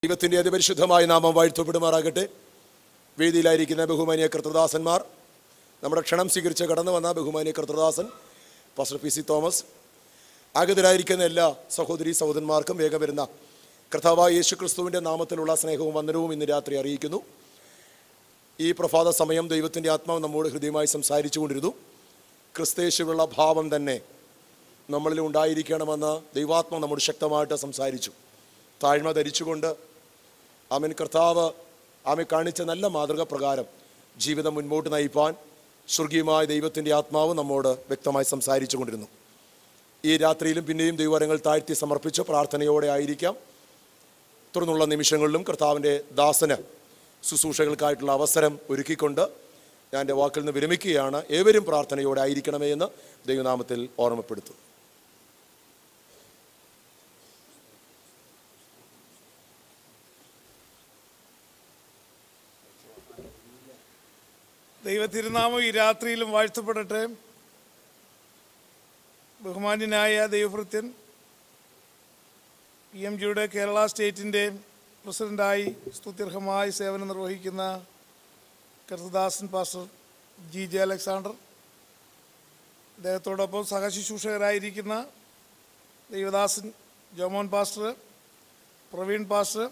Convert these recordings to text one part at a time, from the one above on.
ദൈവത്തിൻ്റെ അതിപരിശുദ്ധമായ നാമം വാഴ്ത്തപ്പെടുമാറാകട്ടെ വേദിയിലായിരിക്കുന്ന ബഹുമാനിയ കർത്തദാസന്മാർ നമ്മുടെ ക്ഷണം സ്വീകരിച്ച് കടന്നു വന്ന ബഹുമാനിയ കർത്തദാസൻ പാസ്റ്റർ പി സി തോമസ് ആഗതരായിരിക്കുന്ന എല്ലാ സഹോദരി സഹോദരന്മാർക്കും വേഗം വരുന്ന കർത്താവായ യേശു ക്രിസ്തുവിൻ്റെ നാമത്തിലുള്ള സ്നേഹവും വന്ദനവും ഇന്ന് രാത്രി അറിയിക്കുന്നു ഈ പ്രഭാത സമയം ദൈവത്തിൻ്റെ ആത്മാവ് നമ്മോട് ഹൃദയമായി സംസാരിച്ചു കൊണ്ടിരുന്നു ക്രിസ്തേശുള്ള ഭാവം തന്നെ നമ്മളിൽ ഉണ്ടായിരിക്കണമെന്ന് ദൈവാത്മ നമ്മോട് ശക്തമായിട്ട് സംസാരിച്ചു താഴ്മ ധരിച്ചുകൊണ്ട് ആമൻ കർത്താവ് ആമെ കാണിച്ച നല്ല മാതൃക പ്രകാരം ജീവിതം മുൻപോട്ട് നയിപ്പാൻ സ്വർഗീയമായ ദൈവത്തിൻ്റെ ആത്മാവ് നമ്മോട് വ്യക്തമായി സംസാരിച്ചു കൊണ്ടിരുന്നു ഈ രാത്രിയിലും പിന്നെയും ദൈവരങ്ങൾ താഴ്ത്തി സമർപ്പിച്ച് പ്രാർത്ഥനയോടെ ആയിരിക്കാം തുടർന്നുള്ള നിമിഷങ്ങളിലും കർത്താവിൻ്റെ ദാസന് ശുശ്രൂഷകൾക്കായിട്ടുള്ള അവസരം ഒരുക്കിക്കൊണ്ട് ഞാൻ എൻ്റെ വാക്കിൽ നിന്ന് വിരമിക്കുകയാണ് ഏവരും പ്രാർത്ഥനയോടെ ആയിരിക്കണമേ എന്ന് ദൈവനാമത്തിൽ ഓർമ്മപ്പെടുത്തും ദൈവ തിരുനാമം ഈ രാത്രിയിലും വാഴ്ത്തപ്പെടട്ടെ ബഹുമാന്യനായ ദൈവഭൃത്യൻ പി എം ജിയുടെ കേരള സ്റ്റേറ്റിൻ്റെ പ്രസിഡൻ്റായി സ്തുത്യർഹമായി സേവനം നിർവഹിക്കുന്ന കർത്തദാസൻ പാസ്റ്റർ ജി ജെ അലക്സാണ്ടർ അദ്ദേഹത്തോടൊപ്പം സഹശുശ്രൂഷകരായിരിക്കുന്ന ദൈവദാസൻ ജോമോൻ പാസ്റ്റർ പ്രവീൺ പാസ്റ്റർ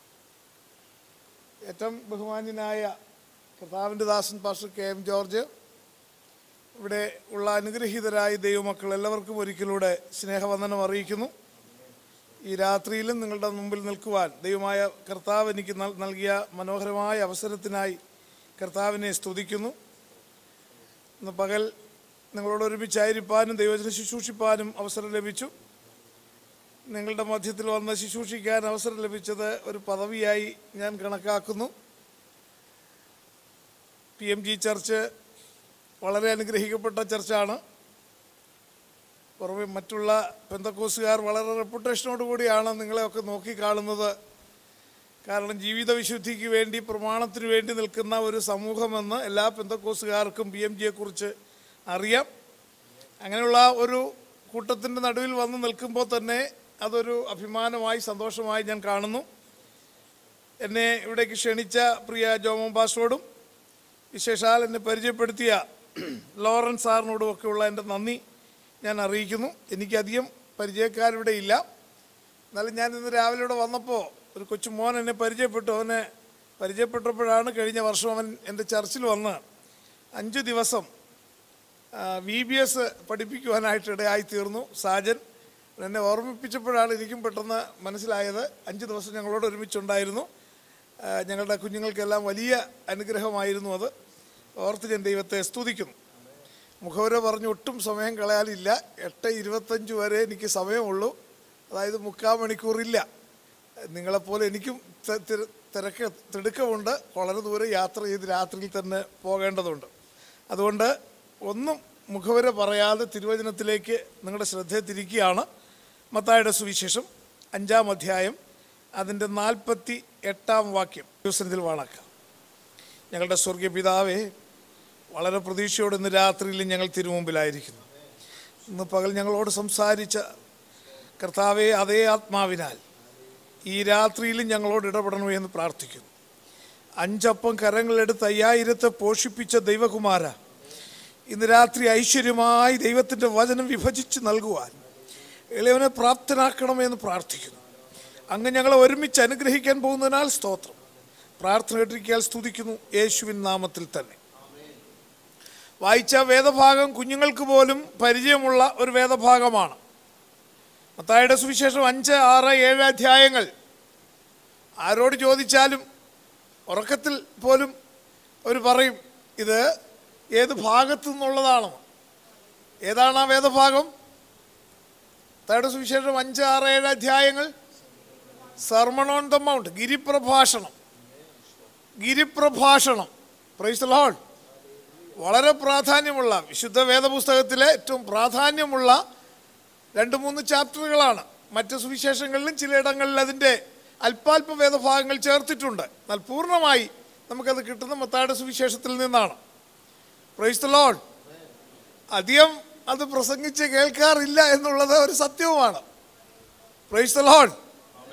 ഏറ്റവും ബഹുമാന്യനായ കർത്താവിൻ്റെ ദാസൻ പാസ്റ്റർ കെ എം ജോർജ് ഇവിടെ ഉള്ള അനുഗ്രഹീതരായ ദൈവമക്കൾ എല്ലാവർക്കും ഒരിക്കലൂടെ സ്നേഹവന്ദനം അറിയിക്കുന്നു ഈ രാത്രിയിലും നിങ്ങളുടെ മുമ്പിൽ നിൽക്കുവാൻ ദൈവമായ കർത്താവ് എനിക്ക് നൽ- നൽകിയ മനോഹരമായ അവസരത്തിനായി കർത്താവിനെ സ്തുതിക്കുന്നു ഇന്ന് പകൽ നിങ്ങളോട് ഒരുമിച്ചായിരിക്കാനും ദൈവത്തിന് ശുശ്രൂഷിപ്പാനും അവസരം ലഭിച്ചു നിങ്ങളുടെ മധ്യത്തിൽ വന്ന് ശുശ്രൂഷിക്കാൻ അവസരം ലഭിച്ചത് ഒരു പദവിയായി ഞാൻ കണക്കാക്കുന്നു പി എം ജി ചർച്ച് വളരെ അനുഗ്രഹിക്കപ്പെട്ട ചർച്ചാണ് പുറമെ മറ്റുള്ള പെന്തക്കോസുകാർ വളരെ റെപ്യൂട്ടേഷനോട് കൂടിയാണ് നിങ്ങളെയൊക്കെ നോക്കിക്കാണുന്നത് കാരണം ജീവിത വിശുദ്ധിക്ക് വേണ്ടി പ്രമാണത്തിന് വേണ്ടി നിൽക്കുന്ന ഒരു സമൂഹമെന്ന് എല്ലാ പെന്തക്കോസുകാർക്കും പി എം ജിയെക്കുറിച്ച് അറിയാം അങ്ങനെയുള്ള ഒരു കൂട്ടത്തിൻ്റെ നടുവിൽ വന്ന് നിൽക്കുമ്പോൾ തന്നെ അതൊരു അഭിമാനമായി സന്തോഷമായി ഞാൻ കാണുന്നു എന്നെ ഇവിടേക്ക് ക്ഷണിച്ച പ്രിയ ജോമോൻ പാസ്റ്ററോടും വിശേഷാൽ എന്നെ പരിചയപ്പെടുത്തിയ ലോറൻസ് സാറിനോടും ഒക്കെയുള്ള എൻ്റെ നന്ദി ഞാൻ അറിയിക്കുന്നു എനിക്കധികം പരിചയക്കാരിവിടെ ഇല്ല എന്നാലും ഞാൻ ഇന്ന് രാവിലെ ഇവിടെ വന്നപ്പോൾ ഒരു കൊച്ചു മോൻ എന്നെ പരിചയപ്പെട്ടു അവനെ പരിചയപ്പെട്ടപ്പോഴാണ് കഴിഞ്ഞ വർഷം അവൻ എൻ്റെ ചർച്ചിൽ വന്ന് അഞ്ച് ദിവസം വി ബി എസ് പഠിപ്പിക്കുവാനായിട്ട് ഇടയായി തീർന്നു സാജൻ എന്നെ ഓർമ്മിപ്പിച്ചപ്പോഴാണ് എനിക്കും പെട്ടെന്ന് മനസ്സിലായത് അഞ്ച് ദിവസം ഞങ്ങളോട് ഒരുമിച്ചുണ്ടായിരുന്നു ആ, ഞങ്ങളുടെ കുഞ്ഞുങ്ങൾക്കെല്ലാം വലിയ അനുഗ്രഹമായിരുന്നു അത് ഓർത്ത് ഞാൻ ദൈവത്തെ സ്തുതിക്കുന്നു മുഖവര പറഞ്ഞ് ഒട്ടും സമയം കളയാനില്ല എട്ട് ഇരുപത്തഞ്ച് വരെ എനിക്ക് സമയമുള്ളൂ അതായത് മുക്കാൽ മണിക്കൂറില്ല നിങ്ങളെപ്പോലെ എനിക്കും ത- തിര- തിരക്ക് തിടുക്കമുണ്ട് വളരെ ദൂരെ യാത്ര ചെയ്ത് രാത്രിയിൽ തന്നെ പോകേണ്ടതുണ്ട് അതുകൊണ്ട് ഒന്നും മുഖവര പറയാതെ തിരുവചനത്തിലേക്ക് നിങ്ങളുടെ ശ്രദ്ധ തിരിക്കുകയാണ് മത്തായുടെ സുവിശേഷം അഞ്ചാം അധ്യായം അതിൻ്റെ നാൽപ്പത്തി എട്ടാം വാക്യം ദിവസത്തിൽ വാണാക്കാം ഞങ്ങളുടെ സ്വർഗീയ പിതാവേ വളരെ പ്രതീക്ഷയോടെ ഇന്ന് രാത്രിയിൽ ഞങ്ങൾ തിരുമുമ്പിലായിരിക്കുന്നു ഇന്ന് പകൽ ഞങ്ങളോട് സംസാരിച്ച കർത്താവെ അതേ ആത്മാവിനാൽ ഈ രാത്രിയിലും ഞങ്ങളോട് ഇടപെടണമേ എന്ന് പ്രാർത്ഥിക്കുന്നു അഞ്ചപ്പം കരങ്ങളെടുത്ത് അയ്യായിരത്തെ പോഷിപ്പിച്ച ദൈവകുമാര ഇന്ന് രാത്രി ഐശ്വര്യമായി ദൈവത്തിൻ്റെ വചനം വിഭജിച്ച് നൽകുവാൻ ഇളയവനെ പ്രാപ്തനാക്കണമെന്ന് പ്രാർത്ഥിക്കുന്നു അങ്ങ് ഞങ്ങളെ ഒരുമിച്ച് അനുഗ്രഹിക്കാൻ പോകുന്നതിനാൽ സ്തോത്രം പ്രാർത്ഥന കേട്ടിരിക്കാൻ സ്തുതിക്കുന്നു യേശുവിൻ നാമത്തിൽ തന്നെ വായിച്ച വേദഭാഗം കുഞ്ഞുങ്ങൾക്ക് പോലും പരിചയമുള്ള ഒരു വേദഭാഗമാണ് മത്തായുടെ സുവിശേഷം അഞ്ച് ആറ് ഏഴ് അധ്യായങ്ങൾ ആരോട് ചോദിച്ചാലും ഉറക്കത്തിൽ പോലും അവർ പറയും ഇത് ഏത് ഭാഗത്തു നിന്നുള്ളതാണോ ഏതാണ് ആ വേദഭാഗം മത്തായുടെ സുവിശേഷം അഞ്ച് ആറ് ഏഴ് അധ്യായങ്ങൾ സർമൺ ഓൺ ദ മൗണ്ട് ഗിരിപ്രഭാഷണം ഗിരിപ്രഭാഷണം പ്രൈസ് ലോൾ വളരെ പ്രാധാന്യമുള്ള വിശുദ്ധ വേദപുസ്തകത്തിലെ ഏറ്റവും പ്രാധാന്യമുള്ള രണ്ട് മൂന്ന് ചാപ്റ്ററുകളാണ് മറ്റ് സുവിശേഷങ്ങളിലും ചിലയിടങ്ങളിൽ അതിൻ്റെ അല്പാൽപ വേദഭാഗങ്ങൾ ചേർത്തിട്ടുണ്ട് എന്നാൽ പൂർണ്ണമായി നമുക്കത് കിട്ടുന്ന മത്തായുടെ സുവിശേഷത്തിൽ നിന്നാണ് പ്രൈസ് ദ ലോഡ് അധികം അത് പ്രസംഗിച്ച് കേൾക്കാറില്ല എന്നുള്ളത് ഒരു സത്യവുമാണ് പ്രൈസ് ദ ലോഡ്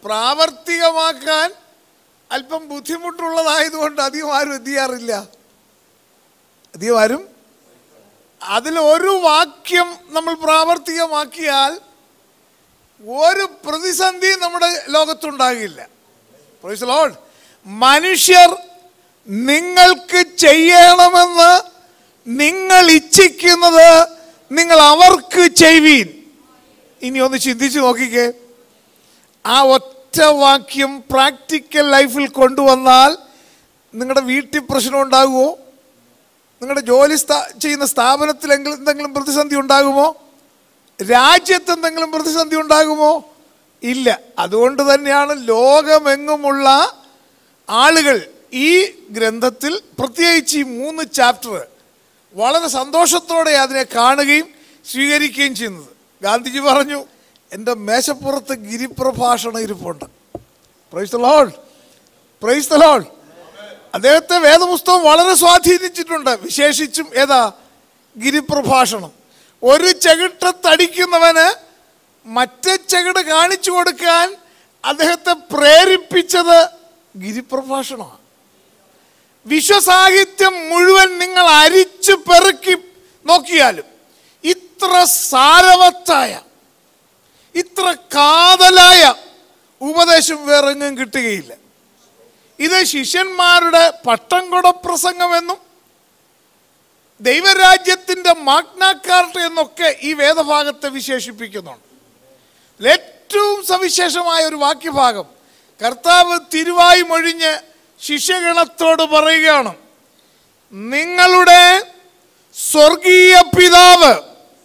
പ്രാവർത്തികമാക്കാൻ അല്പം ബുദ്ധിമുട്ടുള്ളതായതുകൊണ്ട് അധികം ആരും എന്ത് ചെയ്യാറില്ല അധികം ആരും അതിൽ ഒരു വാക്യം നമ്മൾ പ്രാവർത്തികമാക്കിയാൽ ഒരു പ്രതിസന്ധി നമ്മുടെ ലോകത്തുണ്ടാകില്ല Praise the Lord. മനുഷ്യർ നിങ്ങൾക്ക് ചെയ്യണമെന്ന് നിങ്ങൾ ഇച്ഛിക്കുന്നത് നിങ്ങൾ അവർക്ക് ചെയ്വീൻ ഇനി ഒന്ന് ചിന്തിച്ചു നോക്കിക്കേ ആ ഒറ്റ വാക്യം പ്രാക്ടിക്കൽ ലൈഫിൽ കൊണ്ടുവന്നാൽ നിങ്ങളുടെ വീട്ടിൽ പ്രശ്നം ഉണ്ടാകുമോ നിങ്ങളുടെ ജോലി സ്ഥാ- ചെയ്യുന്ന സ്ഥാപനത്തിൽ എങ്കിലും എന്തെങ്കിലും പ്രതിസന്ധി ഉണ്ടാകുമോ രാജ്യത്ത് എന്തെങ്കിലും പ്രതിസന്ധി ഉണ്ടാകുമോ ഇല്ല അതുകൊണ്ട് തന്നെയാണ് ലോകമെങ്ങുമുള്ള ആളുകൾ ഈ ഗ്രന്ഥത്തിൽ പ്രത്യേകിച്ച് ഈ മൂന്ന് ചാപ്റ്റർ വളരെ സന്തോഷത്തോടെ അതിനെ കാണുകയും സ്വീകരിക്കുകയും ചെയ്യുന്നത് ഗാന്ധിജി പറഞ്ഞു എൻ്റെ മേശപ്പുറത്ത് ഗിരിപ്രഭാഷണം ഇരിപ്പുണ്ട് praise the lord praise the lord അദ്ദേഹത്തെ വേദപുസ്തകം വളരെ സ്വാധീനിച്ചിട്ടുണ്ട് വിശേഷിച്ചും ഏതാ ഗിരിപ്രഭാഷണം ഒരു ചെകിട്ടത്തടിക്കുന്നവന് മറ്റേ ചെകിട് കാണിച്ചു കൊടുക്കാൻ അദ്ദേഹത്തെ പ്രേരിപ്പിച്ചത് ഗിരിപ്രഭാഷണമാണ് വിശ്വസാഹിത്യം മുഴുവൻ നിങ്ങൾ അരിച്ചു പെറുക്കി നോക്കിയാലും ഇത്ര സാരവത്തായ ഇത്ര കാതലായ ഉപദേശം വേറെങ്ങും കിട്ടുകയില്ല ഇത് ശിഷ്യന്മാരുടെ പട്ടംകൊട പ്രസംഗമെന്നും ദൈവരാജ്യത്തിന്റെ മാഗ്നാക്കാർട്ട് എന്നൊക്കെ ഈ വേദഭാഗത്തെ വിശേഷിപ്പിക്കുന്നുണ്ട് ഏറ്റവും സവിശേഷമായ ഒരു വാക്യഭാഗം കർത്താവ് തിരുവായി മൊഴിഞ്ഞ് ശിഷ്യഗണത്തോട് പറയുകയാണ് നിങ്ങളുടെ സ്വർഗീയ പിതാവ്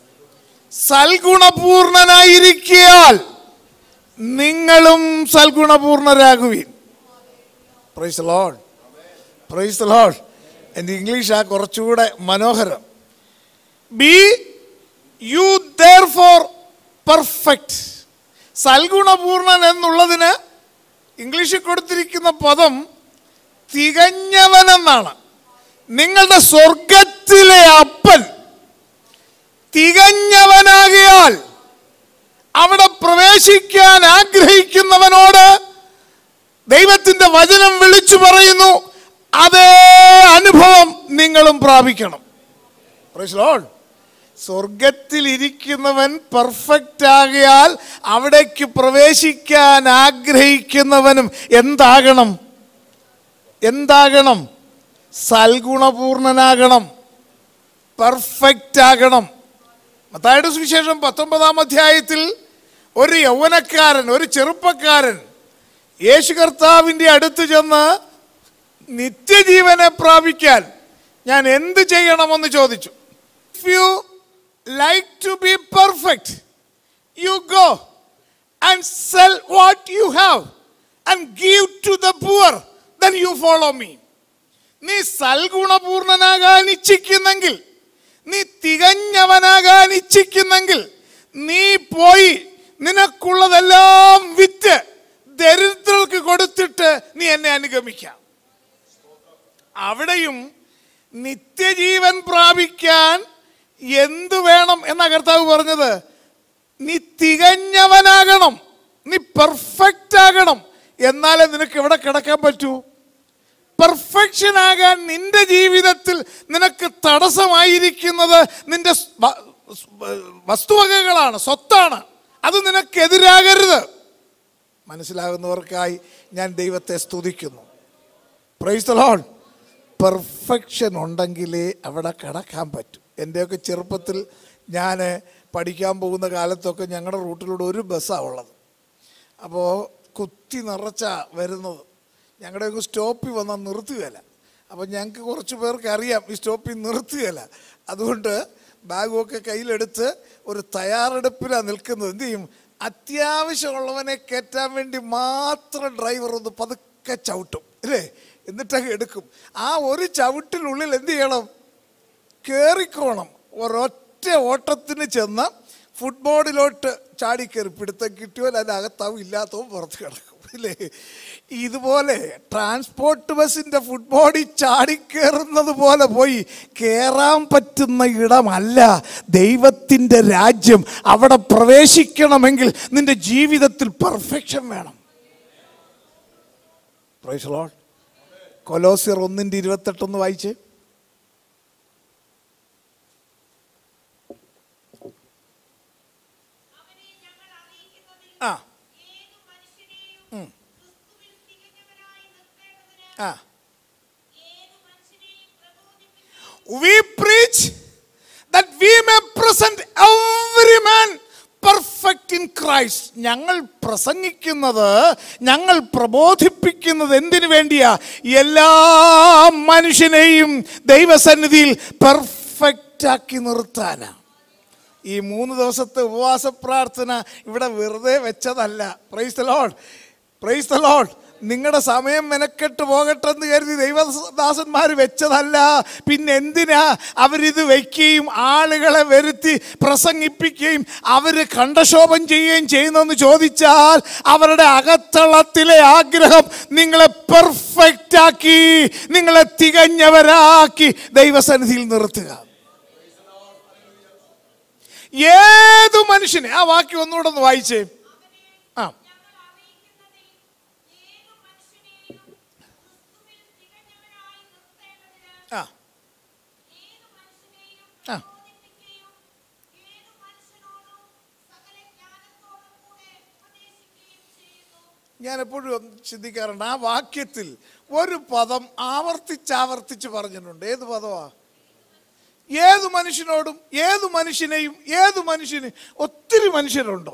സൽഗുണപൂർണനായിരിക്കയാൽ നിങ്ങളും സൽഗുണപൂർണരാകുവീൻ പ്രൈസ് ലോഡ് പ്രൈസ് ലോഡ് എൻ്റെ ഇംഗ്ലീഷ് ആ കുറച്ചുകൂടെ മനോഹരം be you therefore perfect സൽഗുണപൂർണൻ എന്നുള്ളതിന് ഇംഗ്ലീഷിൽ കൊടുത്തിരിക്കുന്ന പദം തികഞ്ഞവനെന്നാണ് നിങ്ങളുടെ സ്വർഗത്തിലെ അപ്പൻ തികഞ്ഞവനാകിയാൽ അവിടെ പ്രവേശിക്കാൻ ആഗ്രഹിക്കുന്നവനോട് ദൈവത്തിന്റെ വചനം വിളിച്ചു പറയുന്നു അതേ അനുഭവം നിങ്ങളും പ്രാപിക്കണം Praise the Lord. സ്വർഗത്തിൽ ഇരിക്കുന്നവൻ പെർഫെക്റ്റ് ആകിയാൽ അവിടേക്ക് പ്രവേശിക്കാൻ ആഗ്രഹിക്കുന്നവനും എന്താകണം എന്താകണം സൽഗുണപൂർണനാകണം പെർഫെക്റ്റ് ആകണം മത്തായുടെ സുവിശേഷം പത്തൊമ്പതാം അധ്യായത്തിൽ ഒരു യൗവനക്കാരൻ ഒരു ചെറുപ്പക്കാരൻ യേശു കർത്താവിൻ്റെ അടുത്ത് ചെന്ന് നിത്യജീവനെ പ്രാപിക്കാൻ ഞാൻ എന്ത് ചെയ്യണമെന്ന് ചോദിച്ചു if you like to be perfect you go and sell what you have and give to the poor then you follow me നീ സൽഗുണപൂർണനാകാൻ ഇച്ഛിക്കുന്നെങ്കിൽ നീ തികഞ്ഞവനാകാൻ ഇച്ഛിക്കുന്നെങ്കിൽ നീ പോയി നിനക്കുള്ളതെല്ലാം വിറ്റ് ദരിദ്രർക്ക് കൊടുത്തിട്ട് നീ എന്നെ അനുഗമിക്കാം അവിടെയും നിത്യജീവൻ പ്രാപിക്കാൻ എന്തു വേണം എന്ന കർത്താവ് പറഞ്ഞത് നീ തികഞ്ഞവനാകണം നീ പെർഫെക്റ്റ് ആകണം എന്നാലേ നിനക്ക് എവിടെ കിടക്കാൻ പറ്റൂ പെർഫെക്ഷൻ ആകാൻ നിന്റെ ജീവിതത്തിൽ നിനക്ക് തടസ്സമായിരിക്കുന്നത് നിന്റെ സ് വ- സ് വസ്തുവകകളാണ് സ്വത്താണ് അത് നിനക്കെതിരാകരുത് മനസ്സിലാകുന്നവർക്കായി ഞാൻ ദൈവത്തെ സ്തുതിക്കുന്നു പ്രൈസ് ദ ലോഡ് പെർഫെക്ഷൻ ഉണ്ടെങ്കിലേ അവിടെ കിടക്കാൻ പറ്റും എൻ്റെയൊക്കെ ചെറുപ്പത്തിൽ ഞാൻ പഠിക്കാൻ പോകുന്ന കാലത്തൊക്കെ ഞങ്ങളുടെ റൂട്ടിലൂടെ ഒരു ബസ്സാണ് ഉള്ളത് അപ്പോൾ കുത്തി നിറച്ചാ വരുന്നത് ഞങ്ങളുടെയൊക്കെ സ്റ്റോപ്പിൽ വന്നാൽ നിർത്തുകയില്ല അപ്പോൾ ഞങ്ങൾക്ക് കുറച്ച് പേർക്ക് അറിയാം ഈ സ്റ്റോപ്പിൽ നിർത്തുകയില്ല അതുകൊണ്ട് ബാഗുമൊക്കെ കയ്യിലെടുത്ത് ഒരു തയ്യാറെടുപ്പിലാണ് നിൽക്കുന്നത് എന്ത് ചെയ്യും അത്യാവശ്യമുള്ളവനെ കയറ്റാൻ വേണ്ടി മാത്രം ഡ്രൈവർ ഒന്ന് പതുക്കെ ചവിട്ടും അല്ലേ എന്നിട്ടങ്ങ് എടുക്കും ആ ഒരു ചവിട്ടിനുള്ളിൽ എന്ത് ചെയ്യണം കയറിക്കോണം ഒരൊറ്റ ഓട്ടത്തിന് ചെന്ന് ഫുട്ബോളിലോട്ട് ചാടിക്കയറി പിടുത്തം കിട്ടിയോ അതിൻ്റെ അകത്താവും ഇല്ലാത്തവും പുറത്ത് കിടക്കും ഇല്ലേ ഇതുപോലെ ട്രാൻസ്പോർട്ട് ബസ്സിൻ്റെ ഫുട്ബോളിൽ ചാടിക്കയറുന്നത് പോലെ പോയി കയറാൻ പറ്റുന്ന ഇടമല്ല ദൈവത്തിൻ്റെ രാജ്യം അവിടെ പ്രവേശിക്കണമെങ്കിൽ നിന്റെ ജീവിതത്തിൽ പെർഫെക്ഷൻ വേണം പ്രൈസ് ലോഡ് കൊലോസിയർ ഒന്നിൻ്റെ ഇരുപത്തെട്ടൊന്ന് വായിച്ച് അവനെ ഞങ്ങൾ അറിയിക്കുന്നതിൽ ആ ഏതു മനുഷ്യനെയും ഉം. ക്രിസ്തുവിൽ തികഞ്ഞവനായി നിർത്തേണ്ടതിന് ആ ഏതു മനുഷ്യനെയും പ്രബോധിപ്പിക്കുന്നു we preach that we may present every man perfect in Christ ഞങ്ങൾ പ്രസംഗിക്കുന്നത് ഞങ്ങൾ പ്രബോധിപ്പിക്കുന്നത് എന്തിനു വേണ്ടിയാ എല്ലാ മനുഷ്യനെയും ദൈവസന്നിധിയിൽ പെർഫെക്റ്റ് ആക്കി നിർത്താനാ ഈ മൂന്ന് ദിവസത്തെ ഉപവാസ പ്രാർത്ഥന ഇവിടെ വെറുതെ വെച്ചതല്ല praise the lord praise the lord നിങ്ങളുടെ സമയം മെനക്കെട്ട് പോകട്ടെ എന്ന് കരുതി ദൈവദാസന്മാർ വെച്ചതല്ല പിന്നെ എന്തിനാ അവരിത് വയ്ക്കുകയും ആളുകളെ വരുത്തി പ്രസംഗിപ്പിക്കുകയും അവർ കണ്ടശോഭം ചെയ്യുകയും ചെയ്യുന്നെന്ന് ചോദിച്ചാൽ അവരുടെ അകത്തളത്തിലെ ആഗ്രഹം നിങ്ങളെ പെർഫെക്റ്റ് ആക്കി നിങ്ങളെ തികഞ്ഞവരാക്കി ദൈവസന്നിധിയിൽ നിർത്തുക ഏതു മനുഷ്യനെ ആ വാക്യം ഒന്നുകൂടെ ഒന്ന് വായിച്ചേ ആ ഞങ്ങൾ അറിയിക്കുന്നതിൽ ഏതു മനുഷ്യനെയും ക്രിസ്തുവിൽ തികഞ്ഞവനായി നിർത്തേണ്ടതിന് ആ ഏതു മനുഷ്യനെയും ആ. പ്രബോധിപ്പിക്കുകയും ഏതു മനുഷ്യനോടും സകല ജ്ഞാനത്തോടും കൂടെ ഉപദേശിക്കുകയും ചെയ്യുന്നു ഞാൻ എപ്പോഴും ഒന്ന് ചിന്തിക്കാറുണ്ട് ആ വാക്യത്തിൽ ഒരു പദം ആവർത്തിച്ചാവർത്തിച്ച് പറഞ്ഞിട്ടുണ്ട് ഏത് പദമാ ഏത് മനുഷ്യനോടും ഏത് മനുഷ്യനെയും ഏത് മനുഷ്യന് ഒത്തിരി മനുഷ്യരുണ്ടോ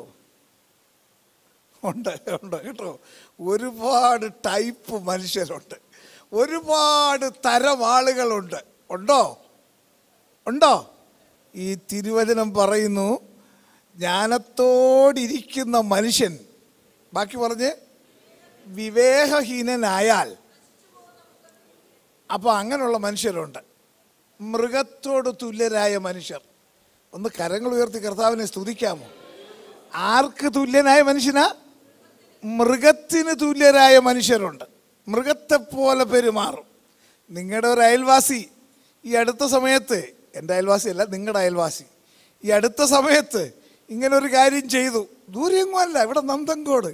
ഉണ്ട് ഉണ്ട് കേട്ടോ ഒരുപാട് ടൈപ്പ് മനുഷ്യരുണ്ട് ഒരുപാട് തരം ആളുകളുണ്ട് ഉണ്ടോ ഉണ്ടോ ഈ തിരുവചനം പറയുന്നു ജ്ഞാനത്തോടിരിക്കുന്ന മനുഷ്യൻ ബാക്കി പറഞ്ഞ് വിവേകഹീനനായാൽ അപ്പോൾ അങ്ങനെയുള്ള മനുഷ്യരുണ്ട് മൃഗത്തോട് തുല്യരായ മനുഷ്യർ ഒന്ന് കരങ്ങൾ ഉയർത്തി കർത്താവിനെ സ്തുതിക്കാമോ ആർക്ക് തുല്യനായ മനുഷ്യനാ മൃഗത്തിന് തുല്യരായ മനുഷ്യരുണ്ട് മൃഗത്തെ പോലെ പെരുമാറും നിങ്ങളുടെ ഒരു അയൽവാസി ഈ അടുത്ത സമയത്ത് എൻ്റെ അയൽവാസി അല്ല നിങ്ങളുടെ അയൽവാസി ഈ അടുത്ത സമയത്ത് ഇങ്ങനെ ഒരു കാര്യം ചെയ്തു ദൂരെയൊന്നും അല്ല ഇവിടെ നന്തങ്കോട്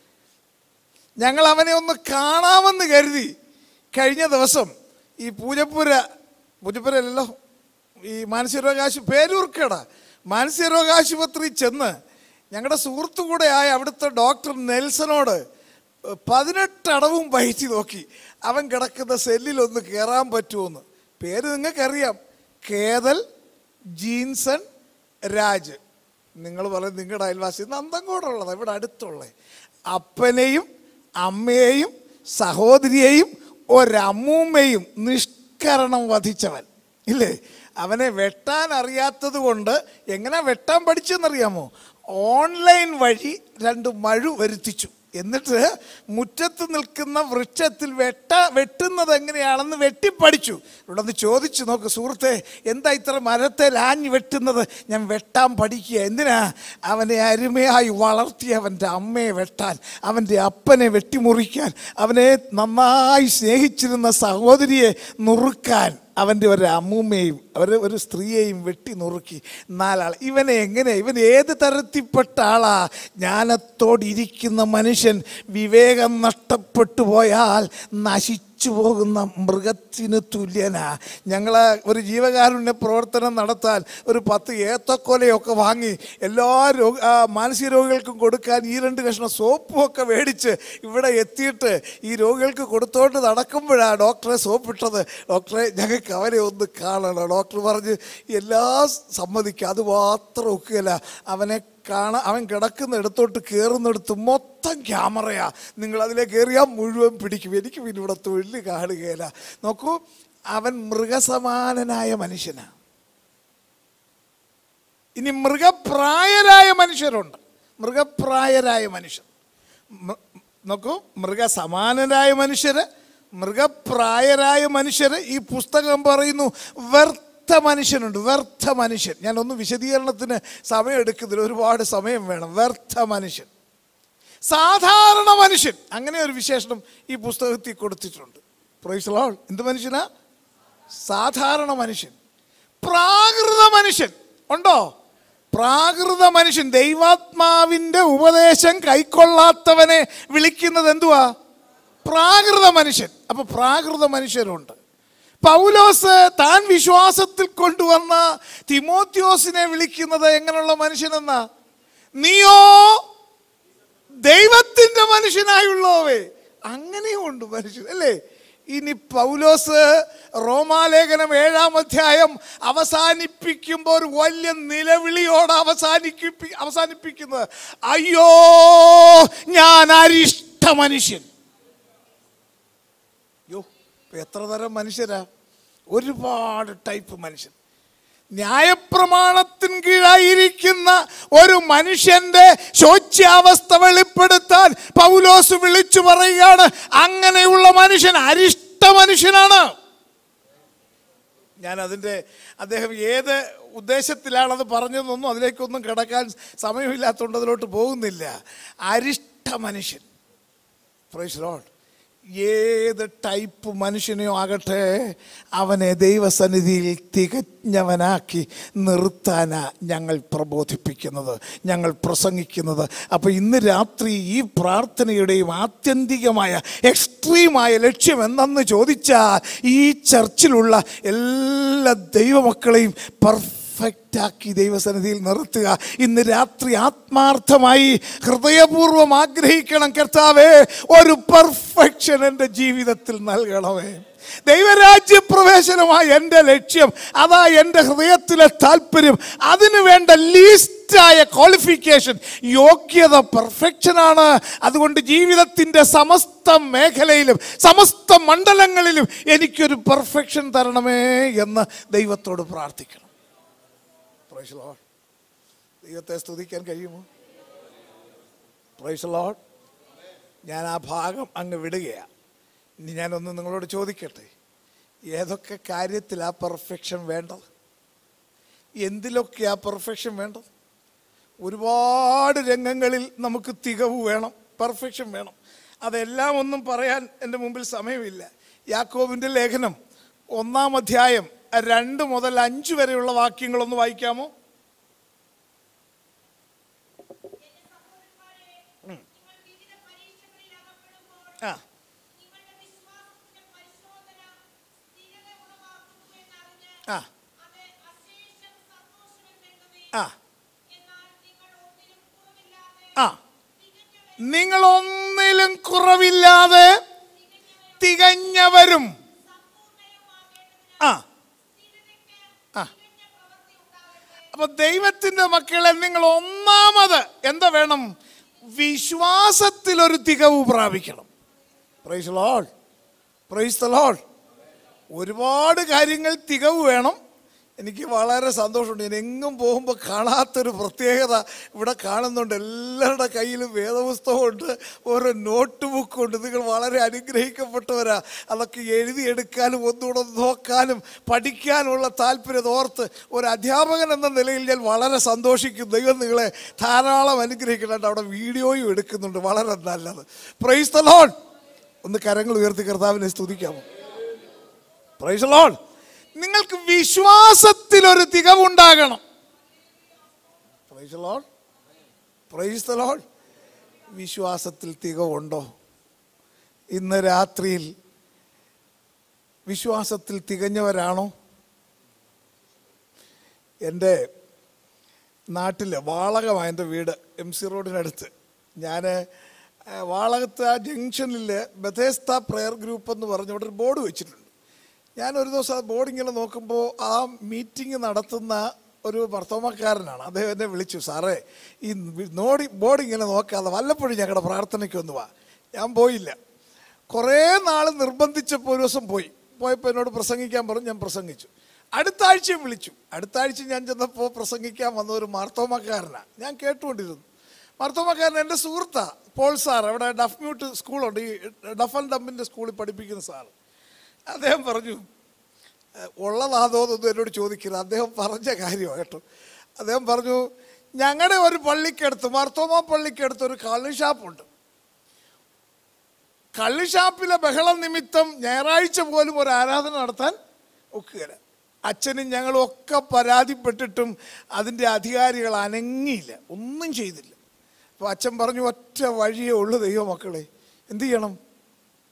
ഞങ്ങൾ അവനെ ഒന്ന് കാണാമെന്ന് കരുതി കഴിഞ്ഞ ദിവസം ഈ പൂജപ്പുര പൂജപ്പുരല്ലോ ഈ മാനസികരോഗാശു പേരൂർക്കട മാനസികരോഗാശുപത്രി ചെന്ന് ഞങ്ങളുടെ സുഹൃത്തു കൂടെ ആയ അവിടുത്തെ ഡോക്ടർ നെൽസനോട് പതിനെട്ട് അടവും വഹിച്ചു നോക്കി അവൻ കിടക്കുന്ന സെല്ലിലൊന്ന് കയറാൻ പറ്റുമെന്ന് പേര് നിങ്ങൾക്കറിയാം കേതൽ ജീൻസൺ രാജ് നിങ്ങൾ പറയും നിങ്ങളുടെ അയൽവാസി നന്തങ്കോടുള്ളത് ഇവിടെ അടുത്തുള്ളത് അപ്പനെയും അമ്മയെയും സഹോദരിയെയും ഒരമ്മൂമ്മയും നിഷ്കരണം വധിച്ചവൻ ഇല്ലേ അവനെ വെട്ടാൻ അറിയാത്തത് കൊണ്ട് എങ്ങനെ വെട്ടാൻ പഠിച്ചെന്നറിയാമോ ഓൺലൈൻ വഴി രണ്ട് മഴു വരുത്തിച്ചു എന്നിട്ട് മുറ്റത്ത് നിൽക്കുന്ന വൃക്ഷത്തിൽ വെട്ട വെട്ടുന്നത് എങ്ങനെയാണെന്ന് വെട്ടിപ്പടിച്ചു ഇവിടെ ഒന്ന് ചോദിച്ചു നോക്ക് സുഹൃത്തെ എന്താ ഇത്ര മരത്തെ ലാഞ്ഞ് വെട്ടുന്നത് ഞാൻ വെട്ടാൻ പഠിക്കുക എന്തിനാ അവനെ അരുമയായി വളർത്തി അവൻ്റെ അമ്മയെ വെട്ടാൻ അവൻ്റെ അപ്പനെ വെട്ടിമുറിക്കാൻ അവനെ നന്നായി സ്നേഹിച്ചിരുന്ന സഹോദരിയെ നുറുക്കാൻ അവൻ്റെ ഒരു അമ്മൂമ്മയും അവർ ഒരു സ്ത്രീയെയും വെട്ടി നുറുക്കി നാലാൾ ഇവനെ എങ്ങനെ ഇവൻ ഏത് തരത്തിൽപ്പെട്ട ആളാ ജ്ഞാനത്തോടിരിക്കുന്ന മനുഷ്യൻ വിവേകം നഷ്ടപ്പെട്ടു പോയാൽ നശിച്ചു പോകുന്ന മൃഗത്തിന് തുല്യനാ ഞങ്ങൾ ഒരു ജീവകാരുണ്യ പ്രവർത്തനം നടത്താൻ ഒരു പത്ത് ഏത്തക്കൊലയൊക്കെ വാങ്ങി എല്ലാ രോഗ ആ, മാനസിക രോഗികൾക്കും കൊടുക്കാൻ ഈ രണ്ട് കഷ്ണം സോപ്പും ഒക്കെ മേടിച്ച് ഇവിടെ എത്തിയിട്ട് ഈ രോഗികൾക്ക് കൊടുത്തോണ്ട് നടക്കുമ്പോഴാണ് ഡോക്ടറെ സോപ്പിട്ടത് ഡോക്ടറെ ഞങ്ങൾക്ക് അവരെ ഒന്ന് കാണണം ഡോക്ടർ പറഞ്ഞ് എല്ലാ സമ്മതിക്കും അത് മാത്രം ഒക്കുകയില്ല അവനെ കാണാൻ അവൻ കിടക്കുന്ന ഇടത്തോട്ട് കയറുന്നിടത്ത് മൊത്തം ക്യാമറയാ നിങ്ങൾ അതിലേക്ക് കയറിയാൽ മുഴുവൻ പിടിക്കും എനിക്ക് പിന്നെ ഇവിടെ തൊഴിൽ കാണുകയില്ല നോക്കൂ അവൻ മൃഗസമാനനായ മനുഷ്യനാണ് ഇനി മൃഗപ്രായരായ മനുഷ്യരുണ്ട് മൃഗപ്രായരായ മനുഷ്യർ മ- നോക്കൂ മൃഗസമാനരായ മനുഷ്യര് മൃഗപ്രായരായ മനുഷ്യര് ഈ പുസ്തകം പറയുന്നു വ്യർത്ഥ മനുഷ്യനുണ്ട് വ്യർത്ഥ മനുഷ്യൻ ഞാൻ ഒന്ന് വിശദീകരണത്തിന് സമയം എടുക്കുന്നില്ല ഒരുപാട് സമയം വേണം വ്യർത്ഥ മനുഷ്യൻ സാധാരണ മനുഷ്യൻ അങ്ങനെ ഒരു വിശേഷണം ഈ പുസ്തകത്തിൽ കൊടുത്തിട്ടുണ്ട് പ്രൈസ് ലോൾ എന്ത് മനുഷ്യനാ സാധാരണ മനുഷ്യൻ പ്രാകൃത മനുഷ്യൻ ഉണ്ടോ പ്രാകൃത മനുഷ്യൻ ദൈവാത്മാവിൻ്റെ ഉപദേശം കൈക്കൊള്ളാത്തവനെ വിളിക്കുന്നത് എന്തുവാ പ്രാകൃത മനുഷ്യൻ അപ്പൊ പ്രാകൃത മനുഷ്യരുണ്ട് പൗലോസ് താൻ വിശ്വാസത്തിൽ കൊണ്ടുവന്ന തിമോത്യോസിനെ വിളിക്കുന്നത് എങ്ങനെയുള്ള മനുഷ്യനെന്നാ നീയോ ദൈവത്തിന്റെ മനുഷ്യനായുള്ളവേ അങ്ങനെയുണ്ട് മനുഷ്യൻ അല്ലേ ഇനി പൗലോസ് റോമാലേഖനം ഏഴാം അധ്യായം അവസാനിപ്പിക്കുമ്പോൾ ഒരു വലിയ നിലവിളിയോട് അവസാനിപ്പി അവസാനിപ്പിക്കുന്നത് അയ്യോ ഞാൻ അരിഷ്ട മനുഷ്യൻ യോ ഇപ്പൊ എത്ര തരം മനുഷ്യരാ ഒരുപാട് ടൈപ്പ് മനുഷ്യൻ ന്യായപ്രമാണത്തിന് കീഴായിരിക്കുന്ന ഒരു മനുഷ്യന്റെ ശോച്യാവസ്ഥ വെളിപ്പെടുത്താൻ പൗലോസ് വിളിച്ചു പറയുകയാണ് അങ്ങനെയുള്ള മനുഷ്യൻ അരിഷ്ട മനുഷ്യനാണ് ഞാൻ അതിൻ്റെ അദ്ദേഹം ഏത് ഉദ്ദേശത്തിലാണത് പറഞ്ഞതെന്നൊന്നും അതിലേക്കൊന്നും കിടക്കാൻ സമയമില്ലാത്തതുകൊണ്ട് അതിലോട്ട് പോകുന്നില്ല അരിഷ്ട മനുഷ്യൻ പ്രൈസ് ലോഡ് ഏത് ടൈപ്പ് മനുഷ്യനെയോ ആകട്ടെ അവനെ ദൈവസന്നിധിയിൽ തികഞ്ഞവനാക്കി നിർത്താനാ ഞങ്ങൾ പ്രബോധിപ്പിക്കുന്നത് ഞങ്ങൾ പ്രസംഗിക്കുന്നത് അപ്പോൾ ഇന്ന് രാത്രി ഈ പ്രാർത്ഥനയുടെയും ആത്യന്തികമായ എക്സ്ട്രീമായ ലക്ഷ്യം എന്തെന്ന് ചോദിച്ചാൽ ഈ ചർച്ചിലുള്ള എല്ലാ ദൈവമക്കളെയും പെർഫെക്റ്റ് പെർഫെക്റ്റാക്കി ദൈവസന്നിധിയിൽ നിർത്തുക ഇന്ന് രാത്രി ആത്മാർത്ഥമായി ഹൃദയപൂർവ്വം ആഗ്രഹിക്കണം കർത്താവേ ഒരു പെർഫെക്ഷൻ എൻ്റെ ജീവിതത്തിൽ നൽകണമേ ദൈവരാജ്യ പ്രവേശനമായ എൻ്റെ ലക്ഷ്യം അതാ എൻ്റെ ഹൃദയത്തിലെ താല്പര്യം അതിനു വേണ്ട ലീസ്റ്റായ ക്വാളിഫിക്കേഷൻ യോഗ്യത പെർഫെക്ഷനാണ് അതുകൊണ്ട് ജീവിതത്തിൻ്റെ സമസ്ത മേഖലയിലും സമസ്ത മണ്ഡലങ്ങളിലും എനിക്കൊരു പെർഫെക്ഷൻ തരണമേ എന്ന് ദൈവത്തോട് പ്രാർത്ഥിക്കണം പ്രൈസ് ലോഡ് ദൈവത്തെ സ്തുതിക്കാൻ കഴിയുമോ പ്രൈസ് ലോഡ് ഞാൻ ആ ഭാഗം അങ്ങ് വിടുകയാണ് ഇനി ഞാനൊന്ന് നിങ്ങളോട് ചോദിക്കട്ടെ ഏതൊക്കെ കാര്യത്തിൽ ആ പെർഫെക്ഷൻ വേണ്ടത് എന്തിലൊക്കെ ആ പെർഫെക്ഷൻ വേണ്ടത് ഒരുപാട് രംഗങ്ങളിൽ നമുക്ക് തികവ് വേണം പെർഫെക്ഷൻ വേണം അതെല്ലാം ഒന്നും പറയാൻ എൻ്റെ മുമ്പിൽ സമയമില്ല യാക്കോബിൻ്റെ ലേഖനം ഒന്നാം അധ്യായം രണ്ട് മുതൽ അഞ്ച് വരെയുള്ള വാക്യങ്ങളൊന്ന് വായിക്കാമോ നിങ്ങൾ വിവിധ പരീക്ഷകളിൽ അകപ്പെടുമ്പോൾ ആ നിങ്ങളുടെ വിശ്വാസത്തിന്റെ പരിശോധന സ്ഥിരത ഉളവാക്കുന്നു എന്നറിഞ്ഞ് ആ അത് അശേഷം സന്തോഷമെന്നുവേ ആ എന്നാൽ നിങ്ങൾ ഒന്നിലും കുറവില്ലാതെ ആ നിങ്ങൾ ഒന്നിലും കുറവില്ലാതെ തികഞ്ഞവരും ആ ആ അപ്പൊ ദൈവത്തിന്റെ മക്കളെ നിങ്ങൾ ഒന്നാമത് എന്താ വേണം വിശ്വാസത്തിൽ ഒരു തികവ് പ്രാപിക്കണം പ്രൈസ് ലോൾ പ്രൈസ് ലോൾ ഒരുപാട് കാര്യങ്ങൾ തികവ് വേണം എനിക്ക് വളരെ സന്തോഷമുണ്ട് ഞാൻ എങ്ങും പോകുമ്പോൾ കാണാത്തൊരു പ്രത്യേകത ഇവിടെ കാണുന്നുണ്ട് എല്ലാവരുടെ കയ്യിലും വേദപുസ്തകമുണ്ട് ഓരോ നോട്ട് ബുക്കുണ്ട് നിങ്ങൾ വളരെ അനുഗ്രഹിക്കപ്പെട്ടവരാ അതൊക്കെ എഴുതിയെടുക്കാനും ഒന്നുകൂടെ ഒന്ന് നോക്കാനും പഠിക്കാനുള്ള താല്പര്യം ഓർത്ത് ഒരു അധ്യാപകൻ എന്ന നിലയിൽ ഞാൻ വളരെ സന്തോഷിക്കും ദൈവം നിങ്ങളെ ധാരാളം അനുഗ്രഹിക്കുന്നുണ്ട് അവിടെ വീഡിയോയും എടുക്കുന്നുണ്ട് വളരെ നല്ലത് പ്രൈസ് ദ ലോൺ ഒന്ന് കരങ്ങൾ ഉയർത്തി കർത്താവിനെ സ്തുതിക്കാമോ പ്രൈസ് ലോൺ നിങ്ങൾക്ക് വിശ്വാസത്തിൽ ഒരു തികവുണ്ടാകണം praise lord praise the lord വിശ്വാസത്തിൽ തികവുണ്ടോ ഇന്ന് രാത്രിയിൽ വിശ്വാസത്തിൽ തികഞ്ഞവരാണോ എൻ്റെ നാട്ടിൽ വാളകമാണ് എൻ്റെ വീട് എം സി റോഡിനടുത്ത് ഞാൻ വാളകത്ത് ആ ജംഗ്ഷനിൽ ബഥേസ്ത പ്രെയർ ഗ്രൂപ്പ് എന്ന് പറഞ്ഞ് ഇവിടെ ഒരു ബോർഡ് വെച്ചിട്ടുണ്ട് ഞാൻ ഒരു ദിവസം ആ ബോർഡ് ഇങ്ങനെ നോക്കുമ്പോൾ ആ മീറ്റിംഗ് നടത്തുന്ന ഒരു ഭർത്തവക്കാരനാണ് അദ്ദേഹം എന്നെ വിളിച്ചു സാറേ ഈ നോടി ബോർഡ് ഇങ്ങനെ നോക്കാതെ വല്ലപ്പോഴും ഞങ്ങളുടെ പ്രാർത്ഥനയ്ക്ക് ഒന്ന് വാ ഞാൻ പോയില്ല കുറേ നാൾ നിർബന്ധിച്ചപ്പോൾ ഒരു ദിവസം പോയി പോയപ്പോൾ എന്നോട് പ്രസംഗിക്കാൻ പറഞ്ഞു ഞാൻ പ്രസംഗിച്ചു അടുത്ത ആഴ്ചയും വിളിച്ചു അടുത്ത ആഴ്ച ഞാൻ ചെന്നപ്പോൾ പ്രസംഗിക്കാൻ വന്ന ഒരു മാർത്തോമക്കാരനാണ് ഞാൻ കേട്ടുകൊണ്ടിരുന്നു മാർത്തോമക്കാരൻ എൻ്റെ സുഹൃത്താ പോൾ സാർ അവിടെ ഡഫ് മ്യൂട്ട് സ്കൂളുണ്ട് ഈ ഡഫ് ആൻഡ് ഡമ്പിൻ്റെ സ്കൂളിൽ പഠിപ്പിക്കുന്ന സാർ അദ്ദേഹം പറഞ്ഞു "ഏഹ്, ഉള്ളതാതോ എന്നൊന്നും എന്നോട് ചോദിക്കരുത് അദ്ദേഹം പറഞ്ഞ കാര്യമാണ് കേട്ടോ അദ്ദേഹം പറഞ്ഞു ഞങ്ങളുടെ ഒരു പള്ളിക്കടുത്ത് മാർത്തോമ പള്ളിക്കടുത്ത് ഒരു കള്ള് ഷാപ്പുണ്ട് കള്ള് ഷാപ്പിലെ ബഹളം നിമിത്തം ഞായറാഴ്ച പോലും ഒരു ആരാധന നടത്താൻ ഒക്കുകയില്ല അച്ഛനും ഞങ്ങളും ഒക്കെ പരാതിപ്പെട്ടിട്ടും അതിൻ്റെ അധികാരികൾ അനങ്ങിയില്ല ഒന്നും ചെയ്തില്ല അപ്പോൾ അച്ഛൻ പറഞ്ഞു ഒറ്റ വഴിയേ ഉള്ളൂ ദൈവമക്കളെ എന്ത് ചെയ്യണം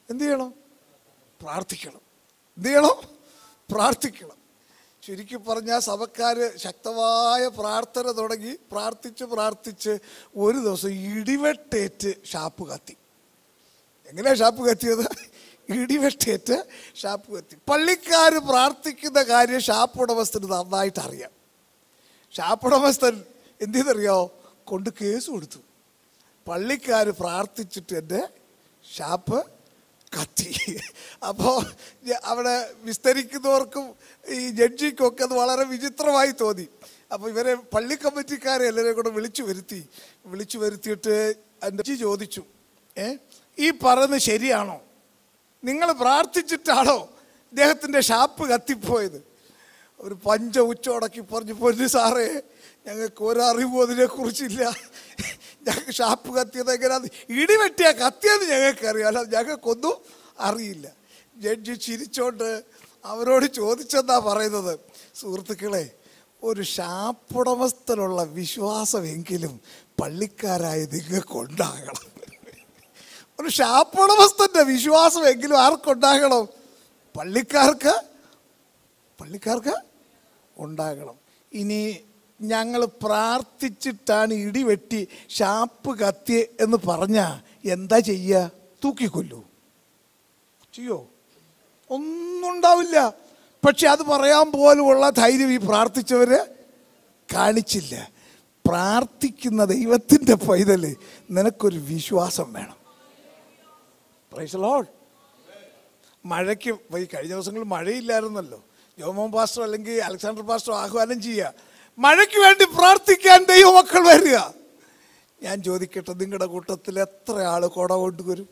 എന്ത് ചെയ്യണം പ്രാർത്ഥിക്കണം എന്ത് ചെയ്യണം പ്രാർത്ഥിക്കണം ചുരുക്കി പറഞ്ഞാൽ സഭക്കാർ ശക്തമായ പ്രാർത്ഥന തുടങ്ങി പ്രാർത്ഥിച്ച് പ്രാർത്ഥിച്ച് ഒരു ദിവസം ഇടിവെട്ടേറ്റ് ഷാപ്പ് കത്തി എങ്ങനെയാ ഷാപ്പ് കത്തിയത് ഇടിവെട്ടേറ്റ് ഷാപ്പ് കത്തി പള്ളിക്കാർ പ്രാർത്ഥിക്കുന്ന കാര്യം ഷാപ്പ് ഉടമസ്ഥന് നന്നായിട്ട് അറിയാം ഷാപ്പ് ഉടമസ്ഥൻ എന്ത് ചെയ്തറിയോ കൊണ്ട് കേസ് കൊടുത്തു പള്ളിക്കാർ പ്രാർത്ഥിച്ചിട്ട് എൻ്റെ ഷാപ്പ് കത്തി അപ്പോൾ അവിടെ വിസ്തരിക്കുന്നവർക്കും ഈ ജഡ്ജിക്കും ഒക്കെ അത് വളരെ വിചിത്രമായി തോന്നി അപ്പോൾ ഇവരെ പള്ളി കമ്മിറ്റിക്കാരെ എല്ലാവരെയും കൂടെ വിളിച്ചു വരുത്തി വിളിച്ചു വരുത്തിയിട്ട് എൻ്റെ ജഡ്ജി ചോദിച്ചു ഏ ഈ പറയുന്നത് ശരിയാണോ നിങ്ങൾ പ്രാർത്ഥിച്ചിട്ടാണോ ഇദ്ദേഹത്തിൻ്റെ ഷാപ്പ് കത്തിപ്പോയത് ഒരു പഞ്ച ഉച്ചോടക്കി പറഞ്ഞു പൊന്നു സാറേ ഞങ്ങൾക്ക് ഒരറിവും അതിനെക്കുറിച്ചില്ല ഞങ്ങൾക്ക് ഷാപ്പ് കത്തിയത് എങ്ങനെയാന്ന് ഇടിവെട്ടിയ കത്തിയെന്ന് ഞങ്ങൾക്ക് അറിയാം അല്ലാതെ ഞങ്ങൾക്കൊന്നും അറിയില്ല ജഡ്ജി ചിരിച്ചോണ്ട് അവരോട് ചോദിച്ചെന്നാ പറയുന്നത് സുഹൃത്തുക്കളെ ഒരു ഷാപ്പുടമസ്ഥനുള്ള വിശ്വാസമെങ്കിലും പള്ളിക്കാരായ നിങ്ങൾക്കുണ്ടാകണം ഒരു ഷാപ്പുടമസ്ഥൻ്റെ വിശ്വാസമെങ്കിലും ആർക്കുണ്ടാകണം പള്ളിക്കാർക്ക് പള്ളിക്കാർക്ക് ഉണ്ടാകണം ഇനി ഞങ്ങൾ പ്രാർത്ഥിച്ചിട്ടാണ് ഇടിവെട്ടി ഷാപ്പ് കത്തി എന്ന് പറഞ്ഞാൽ എന്താ ചെയ്യുക തൂക്കിക്കൊല്ലൂ ചെയ്യോ ഒന്നും ഉണ്ടാവില്ല പക്ഷെ അത് പറയാൻ പോലുമുള്ള ധൈര്യം ഈ പ്രാർത്ഥിച്ചവര് കാണിച്ചില്ല പ്രാർത്ഥിക്കുന്ന ദൈവത്തിൻ്റെ പൈതല് നിനക്കൊരു വിശ്വാസം വേണം പ്രൈസ് ലോഡ് മഴയ്ക്ക് ഇപ്പൊ ഈ കഴിഞ്ഞ ദിവസങ്ങളിൽ മഴയില്ലായിരുന്നല്ലോ ജോമോൻ പാസ്റ്റർ അല്ലെങ്കിൽ അലക്സാണ്ടർ പാസ്റ്റർ ആഹ്വാനം ചെയ്യുക മഴയ്ക്ക് വേണ്ടി പ്രാർത്ഥിക്കാൻ ദൈവമക്കൾ വരിക ഞാൻ ചോദിക്കട്ടെ നിങ്ങളുടെ കൂട്ടത്തിൽ എത്ര ആള് കുട കൊണ്ടുവരും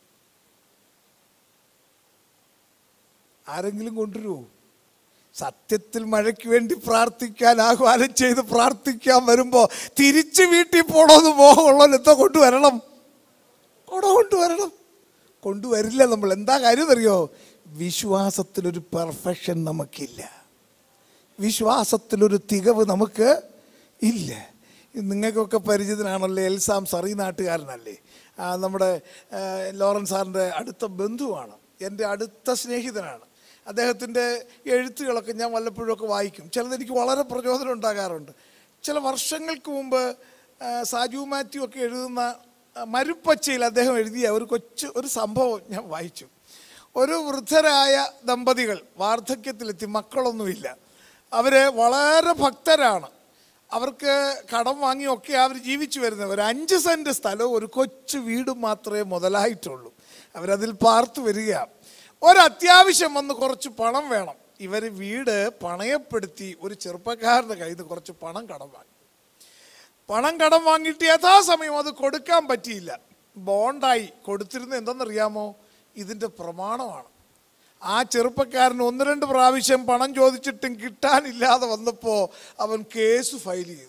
ആരെങ്കിലും കൊണ്ടുവരുമോ സത്യത്തിൽ മഴയ്ക്ക് വേണ്ടി പ്രാർത്ഥിക്കാൻ ആഹ്വാനം ചെയ്ത് പ്രാർത്ഥിക്കാൻ വരുമ്പോൾ തിരിച്ച് വീട്ടിൽ പോകണമെന്ന് മോഹമുള്ള എന്തോ കൊണ്ടുവരണം കുട കൊണ്ടുവരണം കൊണ്ടുവരില്ല നമ്മൾ എന്താ കാര്യം അറിയോ വിശ്വാസത്തിലൊരു പെർഫെക്ഷൻ നമുക്കില്ല വിശ്വാസത്തിലൊരു തികവ് നമുക്ക് ഇല്ല നിങ്ങൾക്കൊക്കെ പരിചിതനാണല്ലോ എൽസാം സറി നാട്ടുകാരനല്ലേ ആ, നമ്മുടെ ആ, ലോറൻസ് സാറിൻ്റെ അടുത്ത ബന്ധുവാണ് എൻ്റെ അടുത്ത സ്നേഹിതനാണ് അദ്ദേഹത്തിൻ്റെ എഴുത്തുകളൊക്കെ ഞാൻ വല്ലപ്പോഴൊക്കെ വായിക്കും ചിലത് എനിക്ക് വളരെ പ്രചോദനം ഉണ്ടാകാറുണ്ട് ചില വർഷങ്ങൾക്ക് മുമ്പ് ആ, സാജു മാത്യു ഒക്കെ എഴുതുന്ന ആ, മരുപ്പച്ചയിൽ അദ്ദേഹം എഴുതിയ ഒരു കൊച്ചു ഒരു സംഭവം ഞാൻ വായിച്ചു ഒരു വൃദ്ധരായ ദമ്പതികൾ വാർദ്ധക്യത്തിലെത്തി മക്കളൊന്നുമില്ല അവർ വളരെ ഭക്തരാണ് അവർക്ക് കടം വാങ്ങിയൊക്കെ അവർ ജീവിച്ചു വരുന്നത് ഒരു അഞ്ച് സെൻറ്റ് സ്ഥലവും ഒരു കൊച്ചു വീടും മാത്രമേ മുതലായിട്ടുള്ളൂ അവരതിൽ പാർത്തു വരിക ഒരത്യാവശ്യം വന്ന് കുറച്ച് പണം വേണം ഇവർ വീട് പണയപ്പെടുത്തി ഒരു ചെറുപ്പക്കാരൻ്റെ കയ്യിൽ നിന്ന് കുറച്ച് പണം കടം വാങ്ങി പണം കടം വാങ്ങിയിട്ട് യഥാസമയം അത് കൊടുക്കാൻ പറ്റിയില്ല ബോണ്ടായി കൊടുത്തിരുന്നത് എന്തെന്നറിയാമോ ഇതിൻ്റെ പ്രമാണമാണ് ആ ചെറുപ്പക്കാരൻ ഒന്ന് രണ്ട് പ്രാവശ്യം പണം ചോദിച്ചിട്ടും കിട്ടാനില്ലാതെ വന്നപ്പോൾ അവൻ കേസ് ഫയൽ ചെയ്തു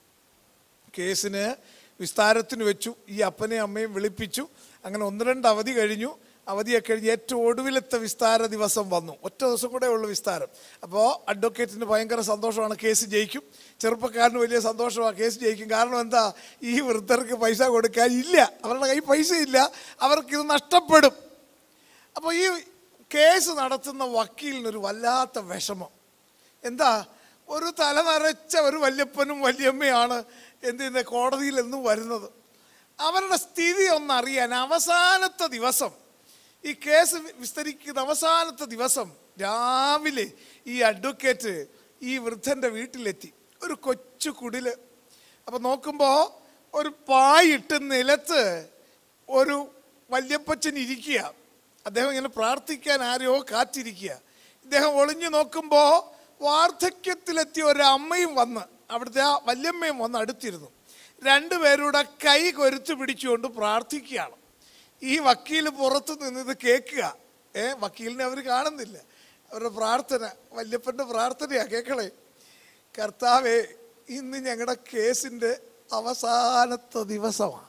കേസിന് വിസ്താരത്തിന് വെച്ചു ഈ അപ്പനെയും അമ്മയും വിളിപ്പിച്ചു അങ്ങനെ ഒന്ന് രണ്ട് അവധി കഴിഞ്ഞു അവധിയൊക്കെ കഴിഞ്ഞ് ഏറ്റവും ഒടുവിലത്തെ വിസ്താര ദിവസം വന്നു ഒറ്റ ദിവസം കൂടെ ഉള്ളു വിസ്താരം അപ്പോൾ അഡ്വക്കേറ്റിന് ഭയങ്കര സന്തോഷമാണ് കേസ് ജയിക്കും ചെറുപ്പക്കാരന് വലിയ സന്തോഷമാണ് കേസ് ജയിക്കും കാരണം എന്താ ഈ വൃദ്ധർക്ക് പൈസ കൊടുക്കാൻ ഇല്ല അവരുടെ കയ്യിൽ പൈസ ഇല്ല അവർക്കിത് നഷ്ടപ്പെടും അപ്പോൾ ഈ കേസ് നടത്തുന്ന വക്കീലിനൊരു വല്ലാത്ത വിഷമം എന്താ ഒരു തല നരച്ച ഒരു വല്യപ്പനും വല്യമ്മയാണ് എന്ത് ചെയ്യുന്നത് കോടതിയിൽ എന്നും വരുന്നത് അവരുടെ സ്ഥിതി ഒന്നറിയാൻ അവസാനത്തെ ദിവസം ഈ കേസ് വിസ്തരിക്കുന്ന അവസാനത്തെ ദിവസം രാവിലെ ഈ അഡ്വക്കേറ്റ് ഈ വൃദ്ധൻ്റെ വീട്ടിലെത്തി ഒരു കൊച്ചു കുടില് അപ്പം നോക്കുമ്പോൾ ഒരു പായിട്ട് നിലത്ത് ഒരു വല്യപ്പച്ചൻ ഇരിക്കുക അദ്ദേഹം ഇങ്ങനെ പ്രാർത്ഥിക്കാൻ ആരെയോ കാത്തിരിക്കുക ഇദ്ദേഹം ഒളിഞ്ഞു നോക്കുമ്പോൾ വാർദ്ധക്യത്തിലെത്തിയ ഒരു അമ്മയും വന്ന് അവിടുത്തെ ആ വല്യമ്മയും വന്ന് അടുത്തിരുന്നു രണ്ടുപേരുടെ കൈ കൊരുത്ത് പിടിച്ചുകൊണ്ട് പ്രാർത്ഥിക്കുകയാണ് ഈ വക്കീൽ പുറത്തു നിന്ന് ഇത് കേൾക്കുക ഏ വക്കീലിനെ അവർ കാണുന്നില്ല അവരുടെ പ്രാർത്ഥന വല്യപ്പൻ്റെ പ്രാർത്ഥനയാ കേൾക്കളെ കർത്താവെ ഇന്ന് ഞങ്ങളുടെ കേസിൻ്റെ അവസാനത്തെ ദിവസമാണ്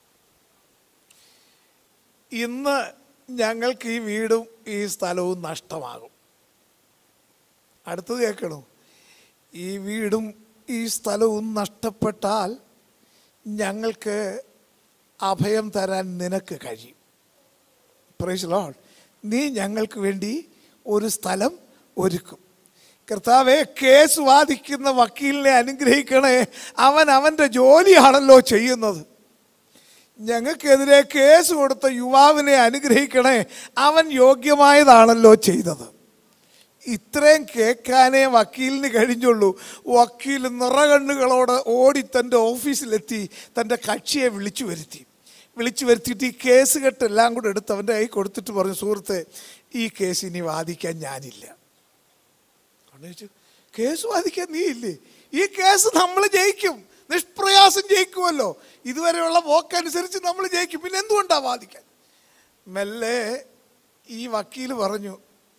ഇന്ന് ഞങ്ങൾക്ക് ഈ വീടും ഈ സ്ഥലവും നഷ്ടമാകും അടുത്തത് കേൾക്കണോ ഈ വീടും ഈ സ്ഥലവും നഷ്ടപ്പെട്ടാൽ ഞങ്ങൾക്ക് അഭയം തരാൻ നിനക്ക് കഴിയും പ്രൈസ് ലോഡ് നീ ഞങ്ങൾക്ക് വേണ്ടി ഒരു സ്ഥലം ഒരുക്കും കർത്താവെ കേസ് വാദിക്കുന്ന വക്കീലിനെ അനുഗ്രഹിക്കണേ അവൻ അവൻ്റെ ജോലിയാണല്ലോ ചെയ്യുന്നത് ഞങ്ങൾക്കെതിരെ കേസ് കൊടുത്ത യുവാവിനെ അനുഗ്രഹിക്കണേ അവൻ യോഗ്യമായതാണല്ലോ ചെയ്തത് ഇത്രയും കേൾക്കാനേ വക്കീലിന് കഴിഞ്ഞുള്ളൂ വക്കീൽ നിറകണ്ണുകളോട് ഓടി തൻ്റെ ഓഫീസിലെത്തി തൻ്റെ കക്ഷിയെ വിളിച്ചു വരുത്തി വിളിച്ചു വരുത്തിയിട്ട് ഈ കേസ് കെട്ടെല്ലാം കൂടെ എടുത്ത് അവൻ്റെ കൈ കൊടുത്തിട്ട് പറഞ്ഞു സുഹൃത്തെ ഈ കേസ് ഇനി വാദിക്കാൻ ഞാനില്ല കണ്ടു ചോദിച്ചു കേസ് വാദിക്കാൻ നീ ഇല്ലേ ഈ കേസ് നമ്മൾ ജയിക്കും നിഷ്പ്രയാസം ജയിക്കുമല്ലോ ഇതുവരെയുള്ള പോക്കനുസരിച്ച് നമ്മൾ ജയിക്കും പിന്നെ എന്തുകൊണ്ടാ വാദിക്കാൻ മെല്ലെ ഈ വക്കീൽ പറഞ്ഞു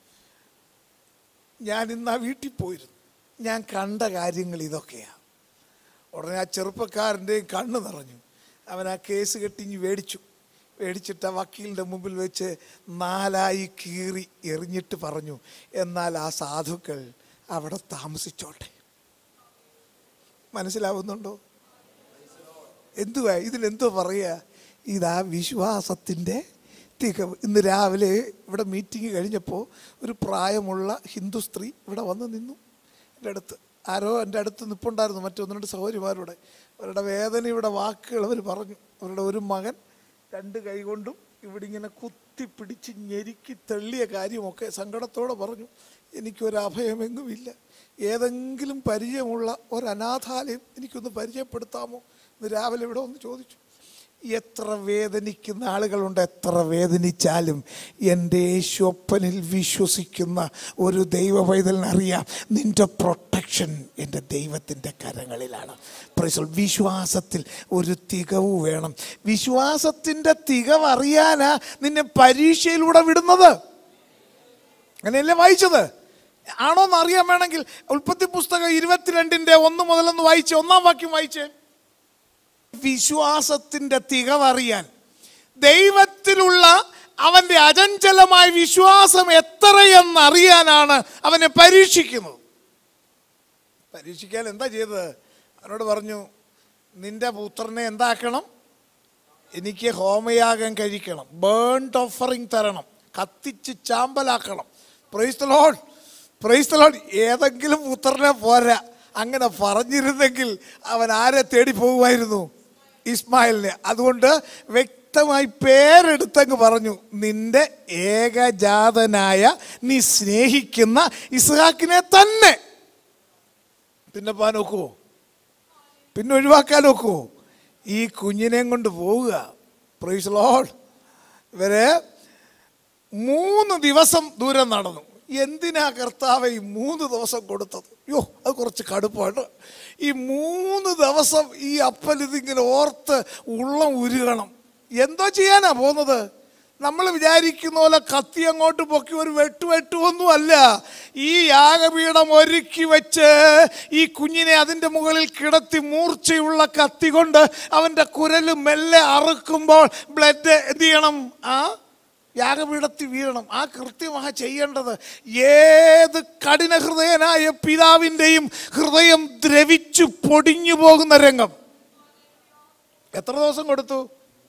ഞാൻ ഇന്ന് ആ വീട്ടിൽ പോയിരുന്നു ഞാൻ കണ്ട കാര്യങ്ങൾ ഇതൊക്കെയാണ് ഉടനെ ആ ചെറുപ്പക്കാരൻ്റെയും കണ്ണ് നിറഞ്ഞു അവൻ ആ കേസ് കെട്ടിഞ്ഞ് മേടിച്ചു മേടിച്ചിട്ട് ആ വക്കീലിൻ്റെ മുമ്പിൽ വെച്ച് നാലായി കീറി എറിഞ്ഞിട്ട് പറഞ്ഞു എന്നാൽ ആ സാധുക്കൾ അവിടെ താമസിച്ചോട്ടെ മനസ്സിലാവുന്നുണ്ടോ എന്തുവാ ഇതിലെന്തോ പറയുക ഇതാ വിശ്വാസത്തിൻ്റെ തികവ് ഇന്ന് രാവിലെ ഇവിടെ മീറ്റിംഗ് കഴിഞ്ഞപ്പോൾ ഒരു പ്രായമുള്ള ഹിന്ദു സ്ത്രീ ഇവിടെ വന്ന് നിന്നു എൻ്റെ അടുത്ത് ആരോ എൻ്റെ അടുത്ത് നിൽപ്പുണ്ടായിരുന്നു മറ്റൊന്ന് രണ്ട് സഹോദരിമാരുടെ അവരുടെ വേദന ഇവിടെ വാക്കുകൾ അവർ പറഞ്ഞു അവരുടെ ഒരു മകൻ രണ്ട് കൈകൊണ്ടും ഇവിടെ ഇങ്ങനെ കുത്തിപ്പിടിച്ച് ഞെരുക്കി തള്ളിയ കാര്യമൊക്കെ സങ്കടത്തോടെ പറഞ്ഞു എനിക്കൊരു അഭയമെങ്ങുമില്ല ഏതെങ്കിലും പരിചയമുള്ള ഒരു അനാഥാലയം എനിക്കൊന്ന് പരിചയപ്പെടുത്താമോ ഇന്ന് രാവിലെ ഇവിടെ ഒന്ന് ചോദിച്ചു എത്ര വേദനിക്കുന്ന ആളുകളുണ്ട് എത്ര വേദനിച്ചാലും എൻ്റെ യേശുപ്പനിൽ വിശ്വസിക്കുന്ന ഒരു ദൈവ പൈതലിനറിയാം നിൻ്റെ പ്രൊട്ടക്ഷൻ എൻ്റെ ദൈവത്തിൻ്റെ കരങ്ങളിലാണ് പ്രൈസൽ വിശ്വാസത്തിൽ ഒരു തികവ് വേണം വിശ്വാസത്തിൻ്റെ തികവ് അറിയാനാ നിന്നെ പരീക്ഷയിലൂടെ വിടുന്നത് അങ്ങനെയല്ലേ വായിച്ചത് ആണോന്ന് അറിയാൻ വേണമെങ്കിൽ ഉൽപ്പത്തി പുസ്തകം ഇരുപത്തിരണ്ടിൻ്റെ ഒന്ന് മുതലൊന്ന് വായിച്ചേ ഒന്നാം വാക്യം വായിച്ചേ വിശ്വാസത്തിൻ്റെ തികവറിയാൻ ദൈവത്തിലുള്ള അവൻ്റെ അചഞ്ചലമായ വിശ്വാസം എത്രയെന്നറിയാനാണ് അവനെ പരീക്ഷിക്കുന്നത് പരീക്ഷിക്കാൻ എന്താ ചെയ്തത് അവനോട് പറഞ്ഞു നിന്റെ പുത്രനെ എന്താക്കണം എനിക്ക് ഹോമയാഗം കഴിക്കണം ബേൺഡ് ഓഫറിങ് തരണം കത്തിച്ച് ചാമ്പലാക്കണം പ്രൈസ് ലോഡ് പ്രൈസ് ലോഡ് ഏതെങ്കിലും പുത്രനെ പോരാ അങ്ങനെ പറഞ്ഞിരുന്നെങ്കിൽ അവൻ ആരെ തേടി പോകുമായിരുന്നു ഇസ്മായിലിനെ അതുകൊണ്ട് വ്യക്തമായി പേരെടുത്തങ്ങ് പറഞ്ഞു നിന്റെ ഏകജാതനായ നീ സ്നേഹിക്കുന്ന ഇസ്ഹാക്കിനെ തന്നെ പിന്നെ പോകാൻ നോക്കുവോ പിന്നെ ഒഴിവാക്കാൻ നോക്കുവോ ഈ കുഞ്ഞിനെയും കൊണ്ട് പോവുക പ്രൈസ് ലോഡ് ഇവരെ മൂന്ന് ദിവസം ദൂരം നടന്നു എന്തിനാ കർത്താവ് ഈ മൂന്ന് ദിവസം കൊടുത്തത് യോ അത് കുറച്ച് കടുപ്പാണ് ഈ മൂന്ന് ദിവസം ഈ അപ്പൻ ഇതിങ്ങനെ ഓർത്ത് ഉള്ളം ഉരുകണം എന്തോ ചെയ്യാനാ പോകുന്നത് നമ്മൾ വിചാരിക്കുന്ന പോലെ കത്തി അങ്ങോട്ട് പൊക്കി ഒരു വെട്ടു വെട്ടുമൊന്നും അല്ല ഈ യാഗപീഠം ഒരുക്കി വെച്ച് ഈ കുഞ്ഞിനെ അതിൻ്റെ മുകളിൽ കിടത്തി മൂർച്ചയുള്ള കത്തി കൊണ്ട് അവൻ്റെ കുരല് മെല്ലെ അറുക്കുമ്പോൾ ബ്ലഡ് എന്ത് ചെയ്യണം ആ യാഗപീഠത്തിൽ വീഴണം ആ കൃത്യമാണ് ചെയ്യേണ്ടത് ഏത് കഠിന ഹൃദയനായ പിതാവിൻ്റെയും ഹൃദയം ദ്രവിച്ചു പൊടിഞ്ഞു പോകുന്ന രംഗം എത്ര ദിവസം കൊടുത്തു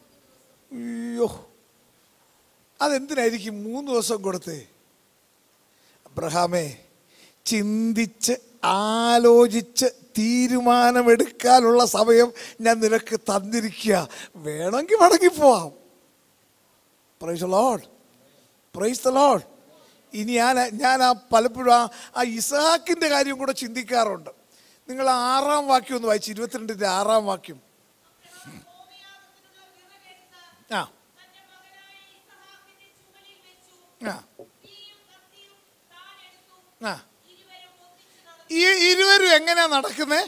അയ്യോ അതെന്തിനായിരിക്കും മൂന്ന് ദിവസം കൊടുത്തേ അബ്രഹാമേ ചിന്തിച്ച് ആലോചിച്ച് തീരുമാനമെടുക്കാനുള്ള സമയം ഞാൻ നിനക്ക് തന്നിരിക്കുക വേണമെങ്കിൽ മടങ്ങിപ്പോവാം praise lord praise the lord ഇനി ഞാൻ ഞാൻ ആ പലപ്പോഴും ആ ആ ഇസഹാക്കിൻ്റെ കാര്യം കൂടെ ചിന്തിക്കാറുണ്ട് നിങ്ങൾ ആ ആറാം വാക്യം ഒന്ന് വായിച്ചു ഇരുപത്തിരണ്ടിൻ്റെ ആറാം വാക്യം ഹോമയാഗത്തിനുള്ള വിറകെടുത്ത് ആ തന്റെ മകനായ ഇസഹാക്കിന്റെ ചുമലിൽ വെച്ചു ആ തീയും കത്തിയും താൻ എടുത്തു ആ ഇരുവരും ഒന്നിച്ചു നടന്നു ഈ ഇരുവരും എങ്ങനെയാ നടക്കുന്നേ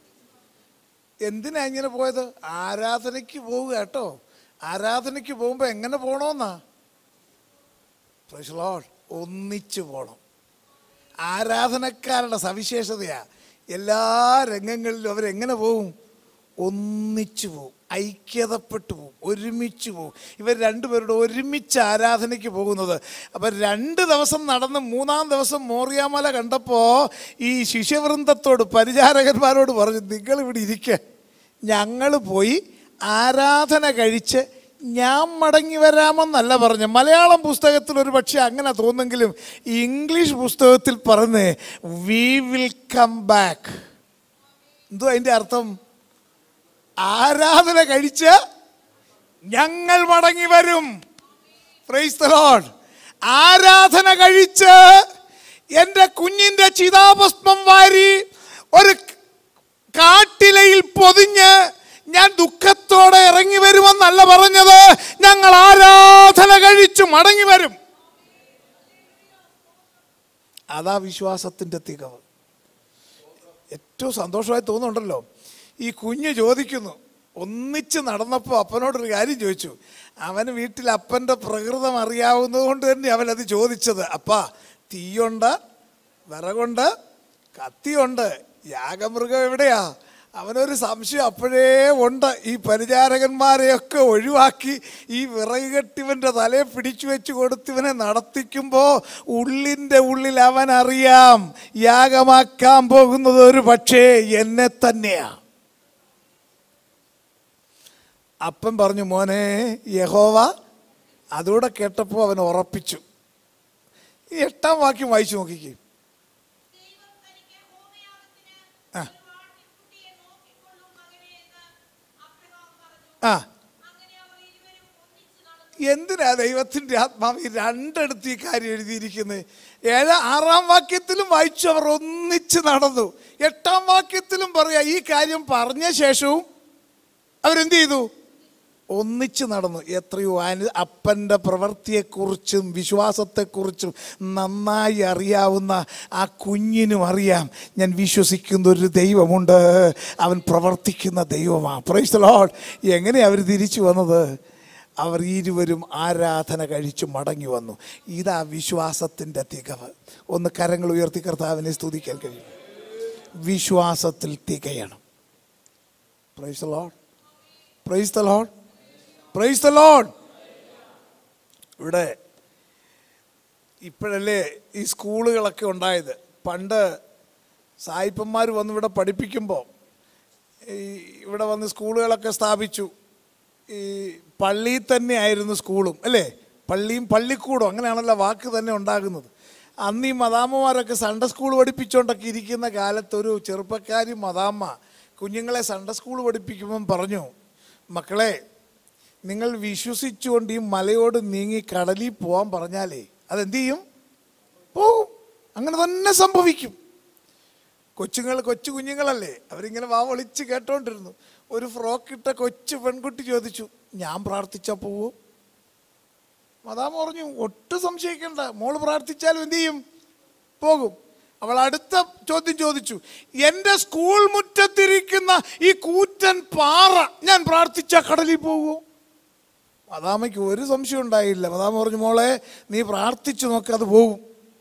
എന്തിനാ ഇങ്ങനെ പോയത് ആരാധനയ്ക്ക് പോവുക കേട്ടോ ആരാധനയ്ക്ക് പോകുമ്പോൾ എങ്ങനെ പോകണമെന്നാ Praise the Lord. ഒന്നിച്ചു പോകണം ആരാധനക്കാരുടെ സവിശേഷതയാ എല്ലാ രംഗങ്ങളിലും അവരെങ്ങനെ പോവും ഒന്നിച്ചു പോവും ഐക്യതപ്പെട്ടു പോവും ഒരുമിച്ച് പോവും ഇവർ രണ്ടുപേരുടെ ഒരുമിച്ച് ആരാധനയ്ക്ക് പോകുന്നത് അപ്പം രണ്ട് ദിവസം നടന്ന് മൂന്നാം ദിവസം മോറിയാമല കണ്ടപ്പോൾ ഈ ശിഷ്യവൃന്ദത്തോട് പരിചാരകന്മാരോട് പറഞ്ഞു നിങ്ങൾ ഇവിടെ ഇരിക്കുക ഞങ്ങൾ പോയി ആരാധന കഴിച്ച് ഞാൻ മടങ്ങി വരാമെന്നല്ല പറഞ്ഞ മലയാളം പുസ്തകത്തിൽ ഒരു പക്ഷേ അങ്ങനെ തോന്നെങ്കിലും ഇംഗ്ലീഷ് പുസ്തകത്തിൽ പറഞ്ഞ് വി വിൽ കം ബാക്ക് എന്തോ അതിൻ്റെ അർത്ഥം ആരാധന കഴിച്ച് ഞങ്ങൾ മടങ്ങി വരും പ്രൈസ് ദ ലോർഡ് ആരാധന കഴിച്ച് എൻ്റെ കുഞ്ഞിൻ്റെ ചിതാഭസ്മം വാരി ഒരു കാട്ടിലയിൽ പൊതിഞ്ഞ് ഞാൻ ദുഃഖത്തോടെ ഇറങ്ങി വരുമെന്നല്ല പറഞ്ഞത് ഞങ്ങൾ ആരാധന കഴിച്ചു മടങ്ങി വരും അതാ വിശ്വാസത്തിൻ്റെ തികവ് ഏറ്റവും സന്തോഷമായി തോന്നുന്നുണ്ടല്ലോ ഈ കുഞ്ഞ് ചോദിക്കുന്നു ഒന്നിച്ച് നടന്നപ്പോൾ അപ്പനോടൊരു കാര്യം ചോദിച്ചു അവന് വീട്ടിൽ അപ്പൻ്റെ പ്രകൃതം അറിയാവുന്നത് കൊണ്ട് തന്നെ അവനത് ചോദിച്ചത് അപ്പാ തീയുണ്ട് വിറകുണ്ട് കത്തിയുണ്ട് യാഗമൃഗം എവിടെയാ അവനൊരു സംശയം അപ്പോഴേ ഉണ്ട് ഈ പരിചാരകന്മാരെയൊക്കെ ഒഴിവാക്കി ഈ വിറകുകെട്ടിവൻ്റെ തലയെ പിടിച്ചു വെച്ച് കൊടുത്തിവനെ നടത്തിക്കുമ്പോൾ ഉള്ളിൻ്റെ ഉള്ളിൽ അവൻ അറിയാം യാഗമാക്കാൻ പോകുന്നത് ഒരു പക്ഷേ എന്നെ തന്നെയാ അപ്പൻ പറഞ്ഞു മോനെ യഹോവ അതുകൂടെ കേട്ടപ്പോൾ അവൻ ഉറപ്പിച്ചു ഈ എട്ടാം വാക്യം വായിച്ചു നോക്കിക്കേ ദൈവം തനിക്ക് ഹോമയാഗത്തിന് ആ. ഒരു ആട്ടിൻകുട്ടിയെ നോക്കിക്കൊള്ളും മകനെ എന്ന് അബ്രഹാം പറഞ്ഞു ആ അങ്ങനെ അവർ ഇരുവരും ഒന്നിച്ചു നടന്നു എന്തിനാ ദൈവത്തിൻ്റെ ആത്മാവ് ഈ രണ്ടിടത്ത് ഈ കാര്യം എഴുതിയിരിക്കുന്നത് ഏഴ് ആറാം വാക്യത്തിലും വായിച്ചു അവർ ഒന്നിച്ച് നടന്നു എട്ടാം വാക്യത്തിലും പറയാ ഈ കാര്യം പറഞ്ഞ ശേഷവും അവരെന്ത് ചെയ്തു ഒന്നിച്ച് നടന്നു എത്രയോ അനു അപ്പൻ്റെ പ്രവൃത്തിയെക്കുറിച്ചും വിശ്വാസത്തെക്കുറിച്ചും നന്നായി അറിയാവുന്ന ആ കുഞ്ഞിനും അറിയാം ഞാൻ വിശ്വസിക്കുന്ന ഒരു ദൈവമുണ്ട് അവൻ പ്രവർത്തിക്കുന്ന ദൈവമാണ് പ്രൈസ് ലോഡ് എങ്ങനെയാണ് അവർ തിരിച്ചു വന്നത് അവർ ഇരുവരും ആരാധന കഴിച്ചു മടങ്ങി വന്നു ഇതാ വിശ്വാസത്തിൻ്റെ തികവ് ഒന്ന് കരങ്ങൾ ഉയർത്തി കർത്താവിനെ സ്തുതിക്കാൻ കഴിയും വിശ്വാസത്തിൽ തികയണം praise the lord praise the lord praise the lord ഇവിടെ ഇപ്പോഴല്ലേ ഈ സ്കൂളുകളൊക്കെ ഉണ്ടായത് പണ്ട് സായിപ്പന്മാർ വന്ന് ഇവിടെ പഠിപ്പിക്കുമ്പോൾ ഈ ഇവിടെ വന്ന് സ്കൂളുകളൊക്കെ സ്ഥാപിച്ചു ഈ പള്ളിയിൽ തന്നെ ആയിരുന്നു സ്കൂളും അല്ലേ പള്ളിയും പള്ളിക്കൂടും അങ്ങനെയാണല്ലോ വാക്ക് തന്നെ ഉണ്ടാകുന്നത് അന്ന് ഈ മദാമ്മമാരൊക്കെ സൺഡേ സ്കൂൾ പഠിപ്പിച്ചുകൊണ്ടൊക്കെ ഇരിക്കുന്ന കാലത്ത് ഒരു ചെറുപ്പക്കാരി മദാമ്മ കുഞ്ഞുങ്ങളെ സൺഡേ സ്കൂൾ പഠിപ്പിക്കുമ്പം പറഞ്ഞു മക്കളെ നിങ്ങൾ വിശ്വസിച്ചുകൊണ്ട് ഈ മലയോട് നീങ്ങി കടലിൽ പോകാൻ പറഞ്ഞാലേ അതെന്ത് ചെയ്യും പോവും അങ്ങനെ തന്നെ സംഭവിക്കും കൊച്ചുങ്ങൾ കൊച്ചു കുഞ്ഞുങ്ങളല്ലേ അവരിങ്ങനെ വാ വിളിച്ച് കേട്ടോണ്ടിരുന്നു ഒരു ഫ്രോക്ക് ഇട്ട കൊച്ചു പെൺകുട്ടി ചോദിച്ചു ഞാൻ പ്രാർത്ഥിച്ചാൽ പോവോ മതാമ പറഞ്ഞു ഒട്ടും സംശയിക്കണ്ട മോള് പ്രാർത്ഥിച്ചാലും എന്ത് ചെയ്യും പോകും അവൾ അടുത്ത ചോദ്യം ചോദിച്ചു എൻ്റെ സ്കൂൾ മുറ്റത്തിരിക്കുന്ന ഈ കൂറ്റൻ പാറ ഞാൻ പ്രാർത്ഥിച്ച കടലിൽ പോകുമോ മദാമയ്ക്ക് ഒരു സംശയം ഉണ്ടായില്ല മദാമ പറഞ്ഞു മോളെ നീ പ്രാർത്ഥിച്ചു നോക്ക് അത് പോകും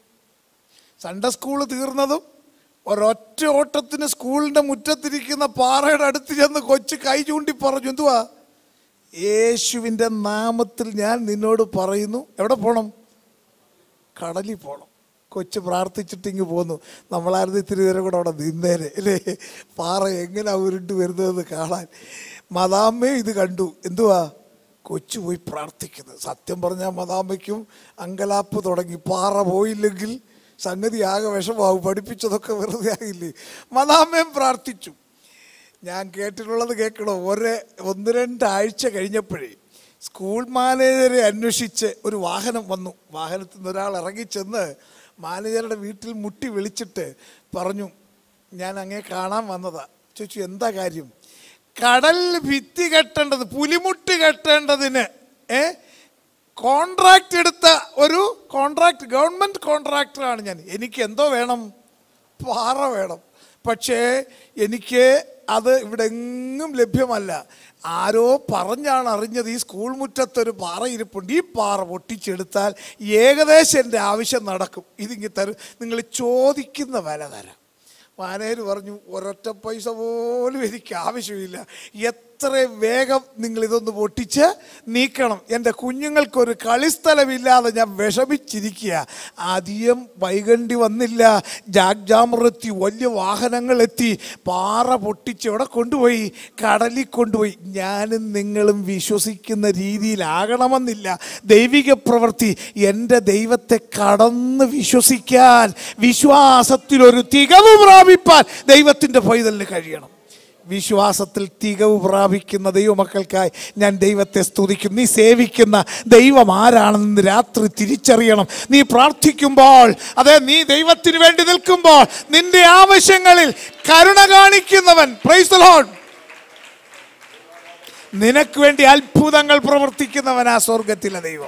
സൺഡേ സ്കൂൾ തീർന്നതും ഒരൊറ്റ ഓട്ടത്തിന് സ്കൂളിൻ്റെ മുറ്റത്തിരിക്കുന്ന പാറയുടെ അടുത്ത് ചെന്ന് കൊച്ചു കൈ ചൂണ്ടി പറഞ്ഞു എന്തുവാ യേശുവിൻ്റെ നാമത്തിൽ ഞാൻ നിന്നോട് പറയുന്നു എവിടെ പോണം കടലിൽ പോണം കൊച്ചു പ്രാർത്ഥിച്ചിട്ട് ഇങ്ങ് പോന്നു നമ്മളായിരുന്നു ഇത്തിരി നേരം കൂടെ അവിടെ നിന്നേരെ അല്ലേ പാറ എങ്ങനെ ഉരുണ്ട് വരുന്നതെന്ന് കാണാൻ മദാമ്മേ ഇത് കണ്ടു എന്തുവാ കൊച്ചു പോയി പ്രാർത്ഥിക്കുന്നത് സത്യം പറഞ്ഞാൽ മദാമ്മയ്ക്കും അങ്കലാപ്പ് തുടങ്ങി പാറ പോയില്ലെങ്കിൽ സംഗതി ആകെ വിഷമാവും പഠിപ്പിച്ചതൊക്കെ വെറുതെ ആകില്ലേ മദാമ്മയും പ്രാർത്ഥിച്ചു ഞാൻ കേട്ടിട്ടുള്ളത് കേൾക്കണോ ഒരേ ഒന്ന് രണ്ടാഴ്ച കഴിഞ്ഞപ്പോഴേ സ്കൂൾ മാനേജരെ അന്വേഷിച്ച് ഒരു വാഹനം വന്നു വാഹനത്തിൽ നിന്ന് ഒരാൾ ഇറങ്ങിച്ചെന്ന് മാനേജറുടെ വീട്ടിൽ മുട്ടി വിളിച്ചിട്ട് പറഞ്ഞു ഞാൻ അങ്ങേ കാണാൻ വന്നതാ ചോദിച്ചു എന്താ കാര്യം കടലിൽ ഭിത്തി കെട്ടേണ്ടത് പുലിമുട്ട് കെട്ടേണ്ടതിന് ഏ കോൺട്രാക്ട് എടുത്ത ഒരു കോൺട്രാക്ട് ഗവൺമെൻറ് കോൺട്രാക്ടറാണ് ഞാൻ എനിക്ക് എന്തോ വേണം പാറ വേണം പക്ഷേ എനിക്ക് അത് ഇവിടെ എങ്ങും ലഭ്യമല്ല ആരോ പറഞ്ഞാണ് അറിഞ്ഞത് ഈ സ്കൂൾ മുറ്റത്തൊരു പാറ ഇരിപ്പുണ്ട് ഈ പാറ പൊട്ടിച്ചെടുത്താൽ ഏകദേശം എൻ്റെ ആവശ്യം നടക്കും ഇതിങ്ങി തരും നിങ്ങൾ ചോദിക്കുന്ന വില തരാം മാനേര് പറഞ്ഞു ഒരൊറ്റ പൈസ പോലും എനിക്ക് ആവശ്യമില്ല എത്ര എത്രയും വേഗം നിങ്ങൾ ഇതൊന്ന് പൊട്ടിച്ച് നീക്കണം എൻ്റെ കുഞ്ഞുങ്ങൾക്കൊരു കളിസ്ഥലമില്ലാതെ ഞാൻ വിഷമിച്ചിരിക്കുക അധികം വൈകണ്ടി വന്നില്ല ജാഗ്ജാമറെത്തി വലിയ വാഹനങ്ങൾ എത്തി പാറ പൊട്ടിച്ച് എവിടെ കൊണ്ടുപോയി കടലിൽ കൊണ്ടുപോയി ഞാനും നിങ്ങളും വിശ്വസിക്കുന്ന രീതിയിലാകണമെന്നില്ല ദൈവിക പ്രവൃത്തി എൻ്റെ ദൈവത്തെ കടന്ന് വിശ്വസിക്കാൻ വിശ്വാസത്തിലൊരു തികവ് പ്രാപിപ്പാൻ ദൈവത്തിൻ്റെ പൈതലിന് കഴിയണം വിശ്വാസത്തിൽ തികവ് പ്രാപിക്കുന്ന ദൈവമക്കൾക്കായി ഞാൻ ദൈവത്തെ സ്തുതിക്കും നീ സേവിക്കുന്ന ദൈവം ആരാണെന്ന് രാത്രി തിരിച്ചറിയണം നീ പ്രാർത്ഥിക്കുമ്പോൾ അതെ നീ ദൈവത്തിന് വേണ്ടി നിൽക്കുമ്പോൾ നിന്റെ ആവശ്യങ്ങളിൽ കരുണ കാണിക്കുന്നവൻ പ്രൈസ് ലോൺ നിനക്ക് വേണ്ടി അത്ഭുതങ്ങൾ പ്രവർത്തിക്കുന്നവനാ സ്വർഗത്തിലെ ദൈവം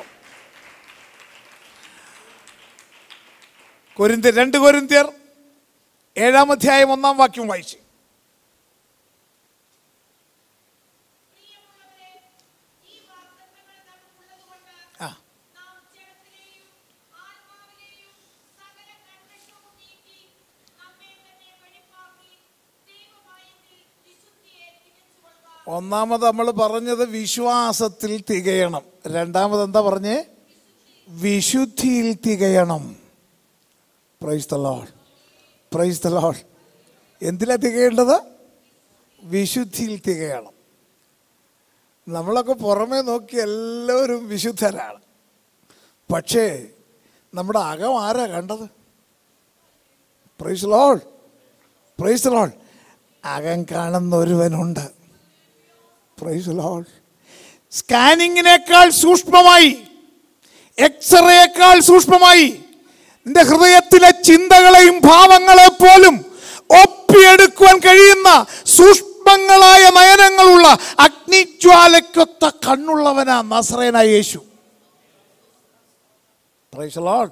കൊരിന്ത്യർ രണ്ട് കൊരിന്ത്യർ ഏഴാം അധ്യായം ഒന്നാം വാക്യം വായിച്ചു പ്രിയമുള്ളവരെ ഈ വാഗ്ദത്തങ്ങൾ നമുക്കുള്ളതുകൊണ്ട് ആ നാം ജഡത്തിലെയും ആത്മാവിലെയും സകല കൺവെഷവും നീക്കി നമ്മെ തന്നെ വെടിപ്പാക്കി ദൈവമായതിൽ വിശുദ്ധിയെ തികച്ചുകൊള്ളുക ഒന്നാമത് നമ്മൾ പറഞ്ഞത് വിശ്വാസത്തിൽ തികയണം രണ്ടാമത് എന്താ പറഞ്ഞേ വിശുദ്ധിയിൽ തികയണം praise the lord praise the lord എന്തിലാ തികയേണ്ടത് വിശുദ്ധിയിൽ തികയണം നമ്മളൊക്കെ പുറമേ നോക്കി എല്ലാവരും വിശുദ്ധരാണ് പക്ഷേ നമ്മുടെ അകം ആരാ കണ്ടത് പ്രൈസ് ലോൾ പ്രൈസ് ലോൾ അകം കാണുന്ന ഒരുവനുണ്ട് പ്രൈസ് ലോൾ സ്കാനിങ്ങിനേക്കാൾ സൂക്ഷ്മമായി എക്സ്റേയേക്കാൾ സൂക്ഷ്മമായി നിന്റെ ഹൃദയത്തിലെ ചിന്തകളെയും ഭാവങ്ങളെ പോലും ഒപ്പിയെടുക്കുവാൻ കഴിയുന്ന സൂക്ഷ്മങ്ങളായ നയനങ്ങളുള്ള അഗ്നിജ്വാലയ്ക്കൊത്ത കണ്ണുള്ളവനാ നസ്രേനായ യേശു പ്രൈസ് ലോഡ്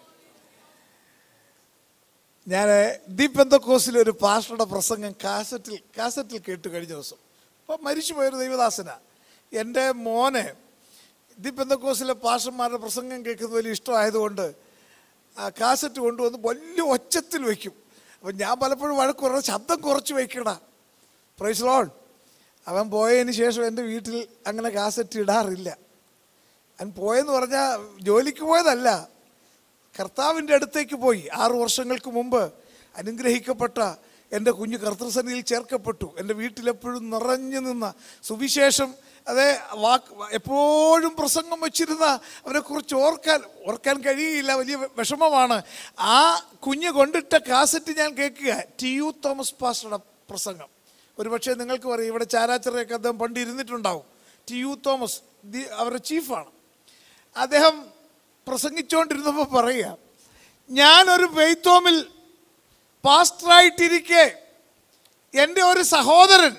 ഞാൻ ദീപെന്തക്കോസിലെ ഒരു പാസ്റ്ററുടെ പ്രസംഗം കാസറ്റിൽ കാസറ്റിൽ കേട്ടു കഴിഞ്ഞ ദിവസം അപ്പം മരിച്ചുപോയൊരു ദൈവദാസന എൻ്റെ മോനെ ദീപെന്തക്കോസിലെ പാസ്റ്റർമാരുടെ പ്രസംഗം കേൾക്കുന്നത് വലിയ ഇഷ്ടമായതുകൊണ്ട് ആ കാസറ്റ് കൊണ്ടുവന്ന് വലിയ ഒച്ചത്തിൽ വയ്ക്കും അപ്പം ഞാൻ പലപ്പോഴും വഴക്ക് കുറേ ശബ്ദം കുറച്ച് വയ്ക്കണ പ്രൈസ് ലോൺ അവൻ പോയതിന് ശേഷം എൻ്റെ വീട്ടിൽ അങ്ങനെ കാസറ്റ് ഇടാറില്ല അവൻ പോയെന്ന് പറഞ്ഞാൽ ജോലിക്ക് പോയതല്ല കർത്താവിൻ്റെ അടുത്തേക്ക് പോയി ആറു വർഷങ്ങൾക്ക് മുമ്പ് അനുഗ്രഹിക്കപ്പെട്ട എൻ്റെ കുഞ്ഞ് കർത്തൃസന്നിധിയിൽ ചേർക്കപ്പെട്ടു എൻ്റെ വീട്ടിലെപ്പോഴും നിറഞ്ഞു നിന്ന സുവിശേഷം അതെ വാക്ക് എപ്പോഴും പ്രസംഗം വച്ചിരുന്ന അവനെക്കുറിച്ച് ഓർക്കാൻ ഓർക്കാൻ കഴിയില്ല വലിയ വിഷമമാണ് ആ കുഞ്ഞ് കൊണ്ടിട്ട കാസറ്റ് ഞാൻ കേൾക്കുക ടി യു തോമസ് പാസ്റ്ററുടെ പ്രസംഗം ഒരുപക്ഷെ നിങ്ങൾക്ക് പറയും ഇവിടെ ചാരാച്ചിറയൊക്കെ അദ്ദേഹം പണ്ട് ഇരുന്നിട്ടുണ്ടാവും ടി യു തോമസ് ദി അവരുടെ ചീഫാണ് അദ്ദേഹം പ്രസംഗിച്ചുകൊണ്ടിരുന്നപ്പോൾ പറയുക ഞാനൊരു പെയ്ത്തോമിൽ പാസ്റ്ററായിട്ടിരിക്കെ എൻ്റെ ഒരു സഹോദരൻ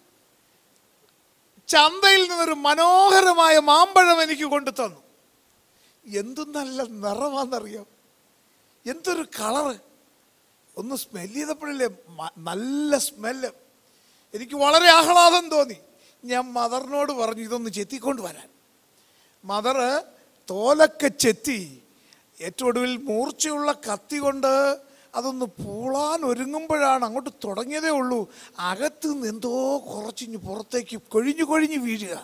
ചന്തയിൽ നിന്നൊരു മനോഹരമായ മാമ്പഴം എനിക്ക് കൊണ്ടു തന്നു എന്തു നല്ല നിറമാണെന്നറിയാം എന്തൊരു കളറ് ഒന്ന് സ്മെല് ചെയ്തപ്പോഴല്ലേ മ- നല്ല സ്മെല്ല് എനിക്ക് വളരെ ആഹ്ലാദം തോന്നി ഞാൻ മദറിനോട് പറഞ്ഞു ഇതൊന്ന് ചെത്തിക്കൊണ്ട് വരാൻ മദറ് തോലൊക്കെ ചെത്തി ഏറ്റവും ഒടുവിൽ മൂർച്ചയുള്ള കത്തി കൊണ്ട് അതൊന്ന് പൂളാൻ ഒരുങ്ങുമ്പോഴാണ് അങ്ങോട്ട് തുടങ്ങിയതേ ഉള്ളൂ അകത്ത് നിന്ന് എന്തോ കുറച്ചിഞ്ഞ് പുറത്തേക്ക് കൊഴിഞ്ഞു കൊഴിഞ്ഞു വീഴുക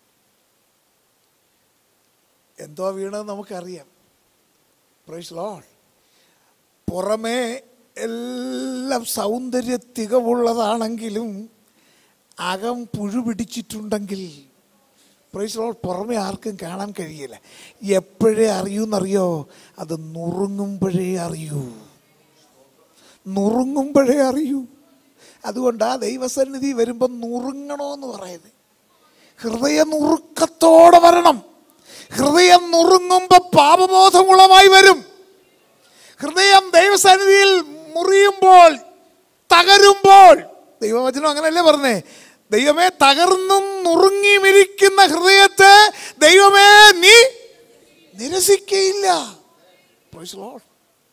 എന്തോ വീണത് നമുക്കറിയാം പ്രൈസ് ലോൾ പുറമേ എല്ലാം സൗന്ദര്യ തികവുള്ളതാണെങ്കിലും അകം പുഴു പിടിച്ചിട്ടുണ്ടെങ്കിൽ പ്രൈസ് ലോൾ പുറമെ ആർക്കും കാണാൻ കഴിയില്ല എപ്പോഴേ അറിയൂന്നറിയോ അത് നുറുങ്ങുമ്പോഴേ അറിയൂ നുറുങ്ങുമ്പോഴേ അറിയൂ അതുകൊണ്ട് ആ ദൈവസന്നിധി വരുമ്പോൾ നുറുങ്ങണമെന്ന് പറയുന്നത് ഹൃദയ നുറുക്കത്തോടെ വരണം ഹൃദയം നുറുങ്ങുമ്പോൾ പാപബോധമുളമായി വരും ഹൃദയം ദൈവസന്നിധിയിൽ മുറിയുമ്പോൾ തകരുമ്പോൾ ദൈവവചനം അങ്ങനെയല്ലേ പറഞ്ഞേ ദൈവമേ തകർന്നും നുറുങ്ങിയും ഇരിക്കുന്ന ഹൃദയത്തെ ദൈവമേ നീ നിരസിക്കയില്ല Praise the Lord.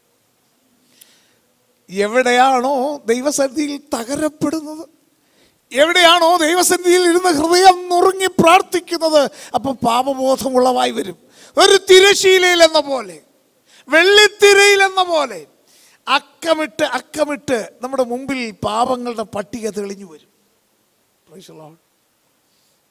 എവിടെയാണോ ദൈവസന്നിധിയിൽ തകരപ്പെടുന്നത് എവിടെയാണോ ദൈവസന്നിധിയിൽ ഇരുന്ന് ഹൃദയം നുറുങ്ങി പ്രാർത്ഥിക്കുന്നത് അപ്പൊ പാപബോധമുള്ളവായി വരും ഒരു തിരശീലയിൽ എന്ന പോലെ വെള്ളിത്തിരയിൽ എന്ന പോലെ അക്കമിട്ട് അക്കമിട്ട് നമ്മുടെ മുമ്പിൽ പാപങ്ങളുടെ പട്ടിക തെളിഞ്ഞു വരും Praise the Lord.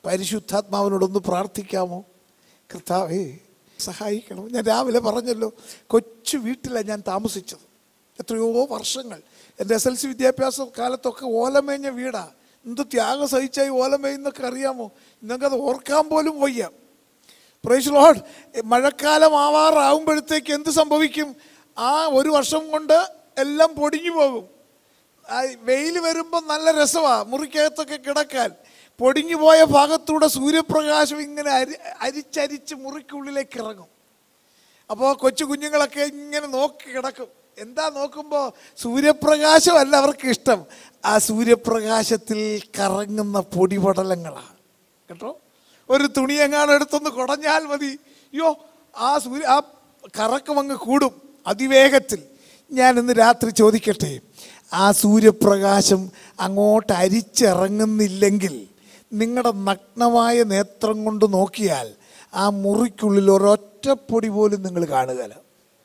പരിശുദ്ധാത്മാവിനോടൊന്ന് പ്രാർത്ഥിക്കാമോ കർത്താവേ സഹായിക്കണം ഞാൻ രാവിലെ പറഞ്ഞല്ലോ കൊച്ചു വീട്ടിലാണ് ഞാൻ താമസിച്ചത് എത്രയോ വർഷങ്ങൾ എൻ്റെ എസ് എൽ സി വിദ്യാഭ്യാസ കാലത്തൊക്കെ ഓലമേഞ്ഞ വീടാ എന്ത് ത്യാഗം സഹിച്ചായി ഓലമേഞ്ഞെന്നൊക്കെ അറിയാമോ നിങ്ങൾക്കത് ഓർക്കാൻ പോലും വയ്യ പ്രൈസ് ലോഡ് മഴക്കാലം ആവാറാവുമ്പോഴത്തേക്ക് എന്ത് സംഭവിക്കും ആ ഒരു വർഷം കൊണ്ട് എല്ലാം പൊടിഞ്ഞു പോകും വെയിൽ വരുമ്പോൾ നല്ല രസമാണ് മുറിക്കകത്തൊക്കെ കിടക്കാൻ പൊടിഞ്ഞു പോയ ഭാഗത്തൂടെ സൂര്യപ്രകാശം ഇങ്ങനെ അരി അരിച്ചരിച്ച് മുറിക്കുള്ളിലേക്ക് ഇറങ്ങും അപ്പോൾ കൊച്ചു കുഞ്ഞുങ്ങളൊക്കെ ഇങ്ങനെ നോക്കി കിടക്കും എന്താ നോക്കുമ്പോൾ സൂര്യപ്രകാശമല്ല അവർക്ക് ഇഷ്ടം ആ സൂര്യപ്രകാശത്തിൽ കറങ്ങുന്ന പൊടിപടലങ്ങളാണ് കേട്ടോ ഒരു തുണി എങ്ങാനും എടുത്തൊന്ന് കുടഞ്ഞാൽ മതി അയ്യോ ആ സൂര്യ ആ കറക്കം അങ്ങ് കൂടും അതിവേഗത്തിൽ ഞാൻ ഇന്ന് രാത്രി ചോദിക്കട്ടെ ആ സൂര്യപ്രകാശം അങ്ങോട്ട് അരിച്ചിറങ്ങുന്നില്ലെങ്കിൽ നിങ്ങളുടെ നഗ്നമായ നേത്രം കൊണ്ട് നോക്കിയാൽ ആ മുറിക്കുള്ളിൽ ഒരൊറ്റപ്പൊടി പോലും നിങ്ങൾ കാണുകയില്ല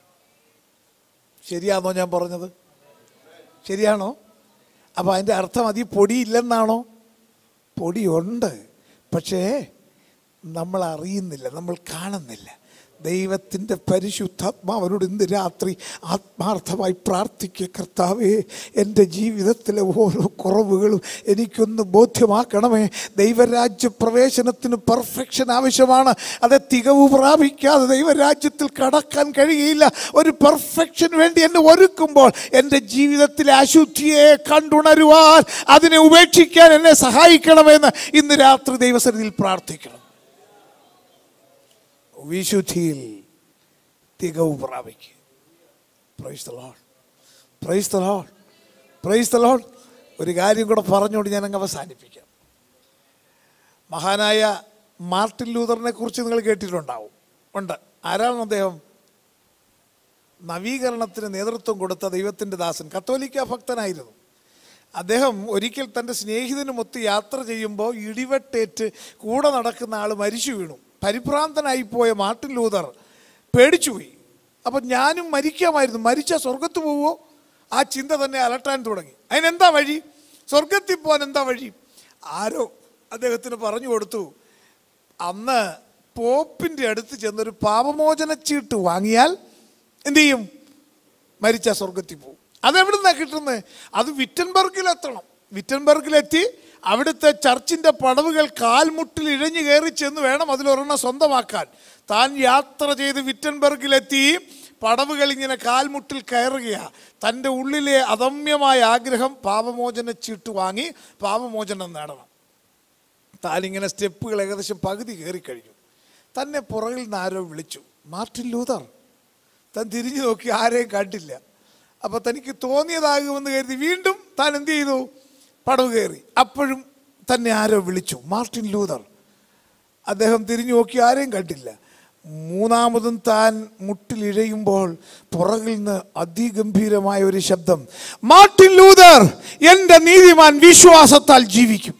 ശരിയാണോ ഞാൻ പറഞ്ഞത് ശരിയാണോ അപ്പോൾ അതിൻ്റെ അർത്ഥം അത് ഈ പൊടി ഇല്ലെന്നാണോ പൊടിയുണ്ട് പക്ഷേ നമ്മൾ അറിയുന്നില്ല നമ്മൾ കാണുന്നില്ല ദൈവത്തിൻ്റെ പരിശുദ്ധാത്മാവനോട് ഇന്ന് രാത്രി ആത്മാർത്ഥമായി പ്രാർത്ഥിക്കുക കർത്താവേ എൻ്റെ ജീവിതത്തിലെ ഓരോ കുറവുകളും എനിക്കൊന്ന് ബോധ്യമാക്കണമേ ദൈവരാജ്യ പ്രവേശനത്തിന് പെർഫെക്ഷൻ ആവശ്യമാണ് അത് തികവ് പ്രാപിക്കാതെ ദൈവരാജ്യത്തിൽ കടക്കാൻ കഴിയില്ല ഒരു പെർഫെക്ഷൻ വേണ്ടി എന്നെ ഒരുക്കുമ്പോൾ എൻ്റെ ജീവിതത്തിലെ അശുദ്ധിയെ കണ്ടുണരുവാൻ അതിനെ ഉപേക്ഷിക്കാൻ എന്നെ സഹായിക്കണമെന്ന് ഇന്ന് രാത്രി ദൈവസന്നിധിയിൽ പ്രാർത്ഥിക്കണം വിശുദ്ധിയിൽ തികവ് പ്രാപിക്കുക praise the lord praise the lord praise the lord ഒരു കാര്യം കൂടെ പറഞ്ഞുകൊണ്ട് ഞാൻ അങ്ങ് അവസാനിപ്പിക്കാം മഹാനായ മാർട്ടിൻ ലൂതറിനെ കുറിച്ച് നിങ്ങൾ കേട്ടിട്ടുണ്ടാവും ഉണ്ട് ആരാണ് അദ്ദേഹം നവീകരണത്തിന് നേതൃത്വം കൊടുത്ത ദൈവത്തിൻ്റെ ദാസൻ കത്തോലിക്ക ഭക്തനായിരുന്നു അദ്ദേഹം ഒരിക്കൽ തൻ്റെ സ്നേഹിതനുമൊത്ത് യാത്ര ചെയ്യുമ്പോൾ ഇടിവെട്ടേറ്റ് കൂടെ നടക്കുന്ന ആൾ മരിച്ചു വീണു പരിഭ്രാന്തനായി പോയ മാർട്ടിൻ ലൂതർ പേടിച്ചുപോയി അപ്പം ഞാനും മരിക്കാമായിരുന്നു മരിച്ച സ്വർഗത്ത് പോവോ ആ ചിന്ത തന്നെ അലട്ടാൻ തുടങ്ങി അതിനെന്താ വഴി സ്വർഗത്തിൽ പോകാൻ എന്താ വഴി ആരോ അദ്ദേഹത്തിന് പറഞ്ഞു കൊടുത്തു അന്ന് പോപ്പിൻ്റെ അടുത്ത് ചെന്നൊരു പാപമോചന ചീട്ട് വാങ്ങിയാൽ എന്ത് ചെയ്യും മരിച്ച സ്വർഗത്തിൽ പോകും അതെവിടുന്നാ കിട്ടുന്നത് അത് വിറ്റൻബർഗിലെത്തണം വിറ്റൻബർഗിലെത്തി അവിടുത്തെ ചർച്ചിൻ്റെ പടവുകൾ കാൽമുട്ടിൽ ഇഴഞ്ഞു കയറി ചെന്ന് വേണം അതിലൊരെണ്ണം സ്വന്തമാക്കാൻ താൻ യാത്ര ചെയ്ത് വിറ്റൻബർഗിലെത്തി പടവുകൾ ഇങ്ങനെ കാൽമുട്ടിൽ കയറുകയാണ് തൻ്റെ ഉള്ളിലെ അദമ്യമായ ആഗ്രഹം പാപമോചന ചീട്ട് വാങ്ങി പാപമോചനം നേടണം താനിങ്ങനെ സ്റ്റെപ്പുകൾ ഏകദേശം പകുതി കയറി കഴിഞ്ഞു തന്നെ പുറകിൽ നിന്ന് ആരോ വിളിച്ചു മാർട്ടിൻ ലൂതർ താൻ തിരിഞ്ഞു നോക്കി ആരെയും കണ്ടില്ല അപ്പോൾ തനിക്ക് തോന്നിയതാകുമെന്ന് കരുതി വീണ്ടും താൻ എന്ത് ചെയ്തു പടവ് കയറി അപ്പോഴും തന്നെ ആരോ വിളിച്ചു മാർട്ടിൻ ലൂതർ അദ്ദേഹം തിരിഞ്ഞു നോക്കി ആരെയും കണ്ടില്ല മൂന്നാമതും താൻ മുട്ടിലിഴയുമ്പോൾ പുറകിൽ നിന്ന് അതിഗംഭീരമായ ഒരു ശബ്ദം മാർട്ടിൻ ലൂതർ എൻ്റെ നീതിമാൻ വിശ്വാസത്താൽ ജീവിക്കും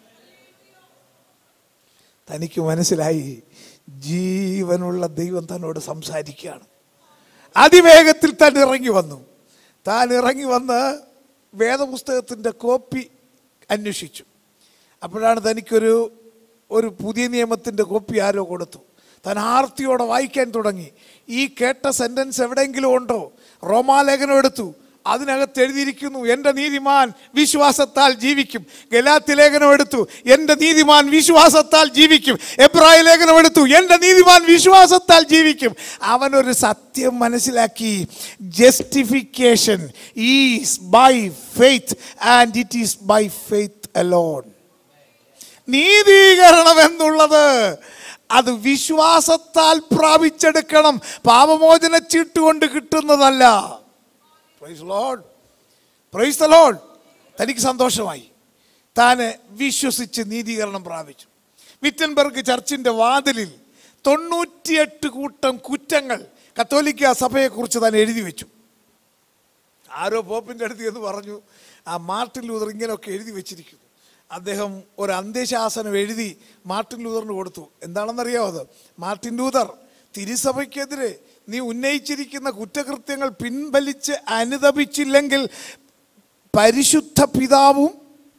തനിക്ക് മനസ്സിലായി ജീവനുള്ള ദൈവം തന്നോട് സംസാരിക്കുകയാണ് അതിവേഗത്തിൽ താൻ ഇറങ്ങി വന്നു താൻ ഇറങ്ങി വന്ന് വേദപുസ്തകത്തിൻ്റെ കോപ്പി അന്വേഷിച്ചു അപ്പോഴാണ് തനിക്കൊരു ഒരു പുതിയ നിയമത്തിൻ്റെ കോപ്പി ആരോ കൊടുത്തു താൻ ആർത്തിയോടെ വായിക്കാൻ തുടങ്ങി ഈ കേട്ട സെൻറ്റൻസ് എവിടെയെങ്കിലും ഉണ്ടോ റോമാലേഖനം എടുത്തു അതിനകത്ത് എഴുതിയിരിക്കുന്നു എൻ്റെ നീതിമാൻ വിശ്വാസത്താൽ ജീവിക്കും ഗലാത്തി ലേഖനം എടുത്തു എൻ്റെ നീതിമാൻ വിശ്വാസത്താൽ ജീവിക്കും എബ്രായ ലേഖനം എടുത്തു എൻ്റെ നീതിമാൻ വിശ്വാസത്താൽ ജീവിക്കും അവനൊരു സത്യം മനസ്സിലാക്കി justification is by faith and it is by faith alone നീതീകരണം എന്നുള്ളത് അത് വിശ്വാസത്താൽ പ്രാപിച്ചെടുക്കണം പാപമോചന ചീട്ട് കൊണ്ട് കിട്ടുന്നതല്ല praise lord praise the lord തനിക്ക് സന്തോഷമായി താൻ വിശ്വസിച്ച് നീതീകരണം പ്രാപിച്ചു വിറ്റൻബർഗ് ചർച്ചിൻ്റെ വാതിലിൽ തൊണ്ണൂറ്റിയെട്ട് കൂട്ടം കുറ്റങ്ങൾ കത്തോലിക്ക സഭയെക്കുറിച്ച് താൻ എഴുതി വെച്ചു ആരോ പോപ്പിൻ്റെ അടുത്ത് എന്ന് പറഞ്ഞു ആ മാർട്ടിൻ ലൂതർ ഇങ്ങനെയൊക്കെ എഴുതി വെച്ചിരിക്കുന്നു അദ്ദേഹം ഒരു അന്ത്യശാസനം എഴുതി മാർട്ടിൻ ലൂതറിന് കൊടുത്തു എന്താണെന്നറിയാമോ അത് മാർട്ടിൻ ലൂതർ തിരുസഭയ്ക്കെതിരെ നീ ഉന്നയിച്ചിരിക്കുന്ന കുറ്റകൃത്യങ്ങൾ പിൻവലിച്ച് അനുദപിച്ചില്ലെങ്കിൽ പരിശുദ്ധ പിതാവും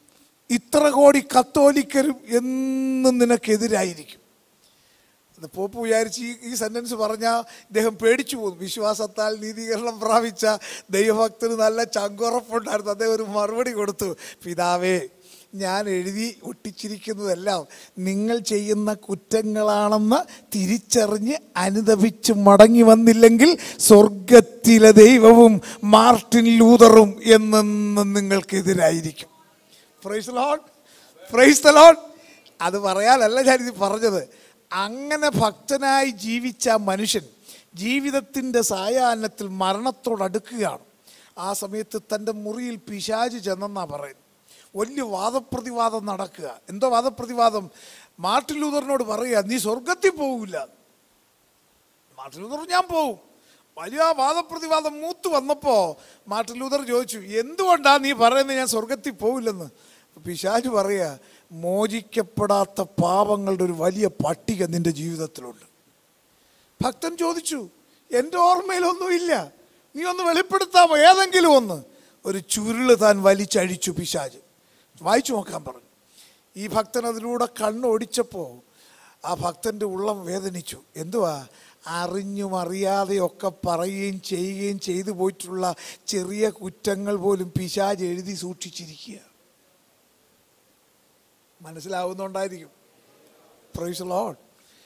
ഇത്ര കോടി കത്തോലിക്കരും എന്നും നിനക്കെതിരായിരിക്കും അത് പോപ്പ് വിചാരിച്ച് ഈ ഈ സെൻറ്റൻസ് പറഞ്ഞാൽ ഇദ്ദേഹം പേടിച്ചു പോകും വിശ്വാസത്താൽ നീതീകരണം പ്രാപിച്ച ദൈവഭക്തന് നല്ല ചങ്കുറപ്പുണ്ടായിരുന്നു അദ്ദേഹം ഒരു മറുപടി കൊടുത്തു പിതാവേ ഞാൻ എഴുതി ഒട്ടിച്ചിരിക്കുന്നതെല്ലാം നിങ്ങൾ ചെയ്യുന്ന കുറ്റങ്ങളാണെന്ന് തിരിച്ചറിഞ്ഞ് അനുദപിച്ച് മടങ്ങി വന്നില്ലെങ്കിൽ സ്വർഗത്തിലെ ദൈവവും മാർട്ടിൻ ലൂതറും എന്നെന്നും നിങ്ങൾക്കെതിരായിരിക്കും praise lord praise the lord അത് പറയാനല്ല ഞാനിത് പറഞ്ഞത് അങ്ങനെ ഭക്തനായി ജീവിച്ച ആ മനുഷ്യൻ ജീവിതത്തിൻ്റെ സായാഹ്നത്തിൽ മരണത്തോടടുക്കുകയാണ് ആ സമയത്ത് തൻ്റെ മുറിയിൽ പിശാച് ചെന്നെന്നാ പറയുന്നത് വലിയ വാദപ്രതിവാദം നടക്കുക എന്തോ വാദപ്രതിവാദം മാർട്ടിൻ ലൂതറിനോട് പറയുക നീ സ്വർഗത്തിൽ പോകില്ല മാർട്ടിൻ ലൂതർ ഞാൻ പോവും വലിയ ആ വാദപ്രതിവാദം മൂത്ത് വന്നപ്പോൾ മാർട്ടിൻ ലൂതർ ചോദിച്ചു എന്തുകൊണ്ടാ നീ പറയുന്നത് ഞാൻ സ്വർഗത്തിൽ പോവില്ലെന്ന് പിശാജ് പറയുക മോചിക്കപ്പെടാത്ത പാപങ്ങളുടെ ഒരു വലിയ പട്ടിക നിന്റെ ജീവിതത്തിലുണ്ട് ഭക്തൻ ചോദിച്ചു എൻ്റെ ഓർമ്മയിലൊന്നുമില്ല നീ ഒന്ന് വെളിപ്പെടുത്താമോ ഏതെങ്കിലും ഒന്ന് ഒരു ചുരുള് താൻ വലിച്ചഴിച്ചു പിശാജ് വായിച്ചു നോക്കാൻ പറഞ്ഞു ഈ ഭക്തൻ അതിലൂടെ കണ്ണൊടിച്ചപ്പോൾ ആ ഭക്തൻ്റെ ഉള്ളം വേദനിച്ചു എന്തുവാ അറിഞ്ഞും അറിയാതെയൊക്കെ പറയുകയും ചെയ്യുകയും ചെയ്തു പോയിട്ടുള്ള ചെറിയ കുറ്റങ്ങൾ പോലും പിശാജ് എഴുതി സൂക്ഷിച്ചിരിക്കുക മനസ്സിലാവുന്നുണ്ടായിരിക്കും പ്രൈസ് ലോഡ്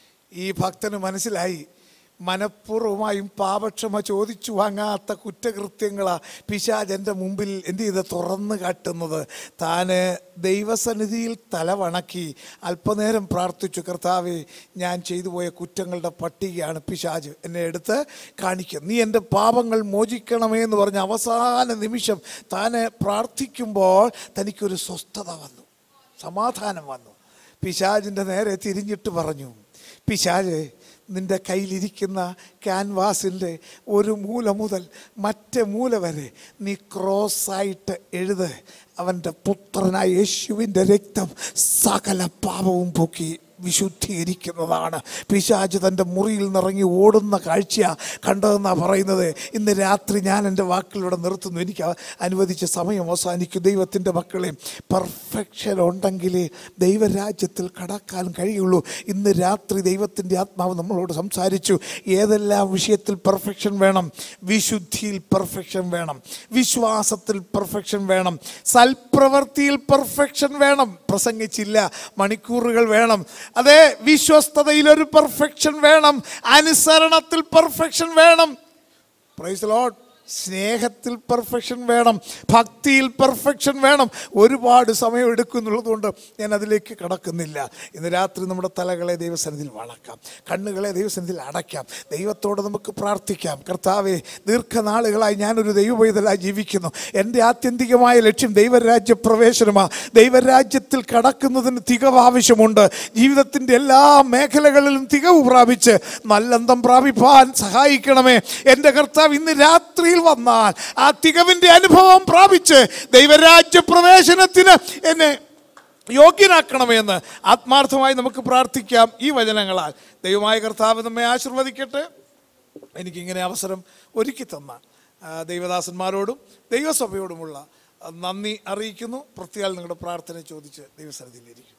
ഈ ഭക്തന് മനസ്സിലായി മനഃപൂർവ്വമായും പാപക്ഷമ ചോദിച്ചു വാങ്ങാത്ത കുറ്റകൃത്യങ്ങളാ പിശാജ് എൻ്റെ മുമ്പിൽ എന്ത് ചെയ്ത് തുറന്നു കാട്ടുന്നത് താന് ദൈവസന്നിധിയിൽ തലവണക്കി അല്പനേരം പ്രാർത്ഥിച്ചു കർത്താവെ ഞാൻ ചെയ്തു പോയ കുറ്റങ്ങളുടെ പട്ടികയാണ് പിശാജ് എന്നെ എടുത്ത് കാണിക്കും നീ എൻ്റെ പാപങ്ങൾ മോചിക്കണമേ എന്ന് പറഞ്ഞ അവസാന നിമിഷം താന് പ്രാർത്ഥിക്കുമ്പോൾ തനിക്കൊരു സ്വസ്ഥത വന്നു സമാധാനം വന്നു പിശാജിൻ്റെ നേരെ തിരിഞ്ഞിട്ട് പറഞ്ഞു പിശാജ് നിന്റെ കയ്യിലിരിക്കുന്ന ക്യാൻവാസിൻ്റെ ഒരു മൂല മുതൽ മറ്റേ മൂല വരെ നീ ക്രോസായിട്ട് എഴുത് അവൻ്റെ പുത്രനായ യേശുവിൻ്റെ രക്തം സകല പാപവും പൊക്കി വിശുദ്ധീകരിക്കുന്നതാണ് പിശാജ് തൻ്റെ മുറിയിൽ നിറങ്ങി ഓടുന്ന കാഴ്ച കണ്ടതെന്നാണ് പറയുന്നത് ഇന്ന് രാത്രി ഞാൻ എൻ്റെ വാക്കിലൂടെ നിർത്തുന്നു എനിക്ക് അ- അനുവദിച്ച സമയം അവസാനിക്കും ദൈവത്തിൻ്റെ മക്കളെ പെർഫെക്ഷൻ ഉണ്ടെങ്കിലേ ദൈവരാജ്യത്തിൽ കടക്കാൻ കഴിയുള്ളൂ ഇന്ന് രാത്രി ദൈവത്തിൻ്റെ ആത്മാവ് നമ്മളോട് സംസാരിച്ചു ഏതെല്ലാം വിഷയത്തിൽ പെർഫെക്ഷൻ വേണം വിശുദ്ധിയിൽ പെർഫെക്ഷൻ വേണം വിശ്വാസത്തിൽ പെർഫെക്ഷൻ വേണം സൽപ്രവൃത്തിയിൽ പെർഫെക്ഷൻ വേണം പ്രസംഗിച്ചില്ല മണിക്കൂറുകൾ വേണം അതെ വിശ്വസ്തതയിൽ ഒരു പെർഫെക്ഷൻ വേണം അനുസരണത്തിൽ പെർഫെക്ഷൻ വേണം പ്രൈസ് ലോഡ് സ്നേഹത്തിൽ പെർഫെക്ഷൻ വേണം ഭക്തിയിൽ പെർഫെക്ഷൻ വേണം ഒരുപാട് സമയം എടുക്കുന്നുള്ളതുകൊണ്ട് ഞാൻ അതിലേക്ക് കടക്കുന്നില്ല ഇന്ന് രാത്രി നമ്മുടെ തലകളെ ദൈവസന്നിധിയിൽ വളക്കാം കണ്ണുകളെ ദൈവസന്നിധിയിൽ അടയ്ക്കാം ദൈവത്തോട് നമുക്ക് പ്രാർത്ഥിക്കാം കർത്താവെ ദീർഘനാളുകളായി ഞാനൊരു ദൈവപൈതലായി ജീവിക്കുന്നു എൻ്റെ ആത്യന്തികമായ ലക്ഷ്യം ദൈവരാജ്യ പ്രവേശനമാണ് ദൈവരാജ്യത്തിൽ കടക്കുന്നതിന് തികവ് ആവശ്യമുണ്ട് ജീവിതത്തിൻ്റെ എല്ലാ മേഖലകളിലും തികവ് പ്രാപിച്ച് നല്ലന്തം പ്രാപിപ്പാൻ സഹായിക്കണമേ എൻ്റെ കർത്താവ് ഇന്ന് രാത്രിയിൽ വന്നാൽ ആ തികവിൻ്റെ അനുഭവം പ്രാപിച്ച് ദൈവരാജ്യ പ്രവേശനത്തിന് എന്നെ യോഗ്യനാക്കണമേ എന്ന് ആത്മാർത്ഥമായി നമുക്ക് പ്രാർത്ഥിക്കാം ഈ വചനങ്ങളാൽ ദൈവമായ കർത്താവ് നമ്മെ ആശീർവദിക്കട്ടെ എനിക്കിങ്ങനെ അവസരം ഒരുക്കി തന്ന ആ, ദൈവദാസന്മാരോടും ദൈവസഭയോടുമുള്ള ആ, നന്ദി അറിയിക്കുന്നു പ്രത്യേകം നിങ്ങളുടെ പ്രാർത്ഥന ചോദിച്ച് ദൈവസന്നിധിയിലിരിക്കും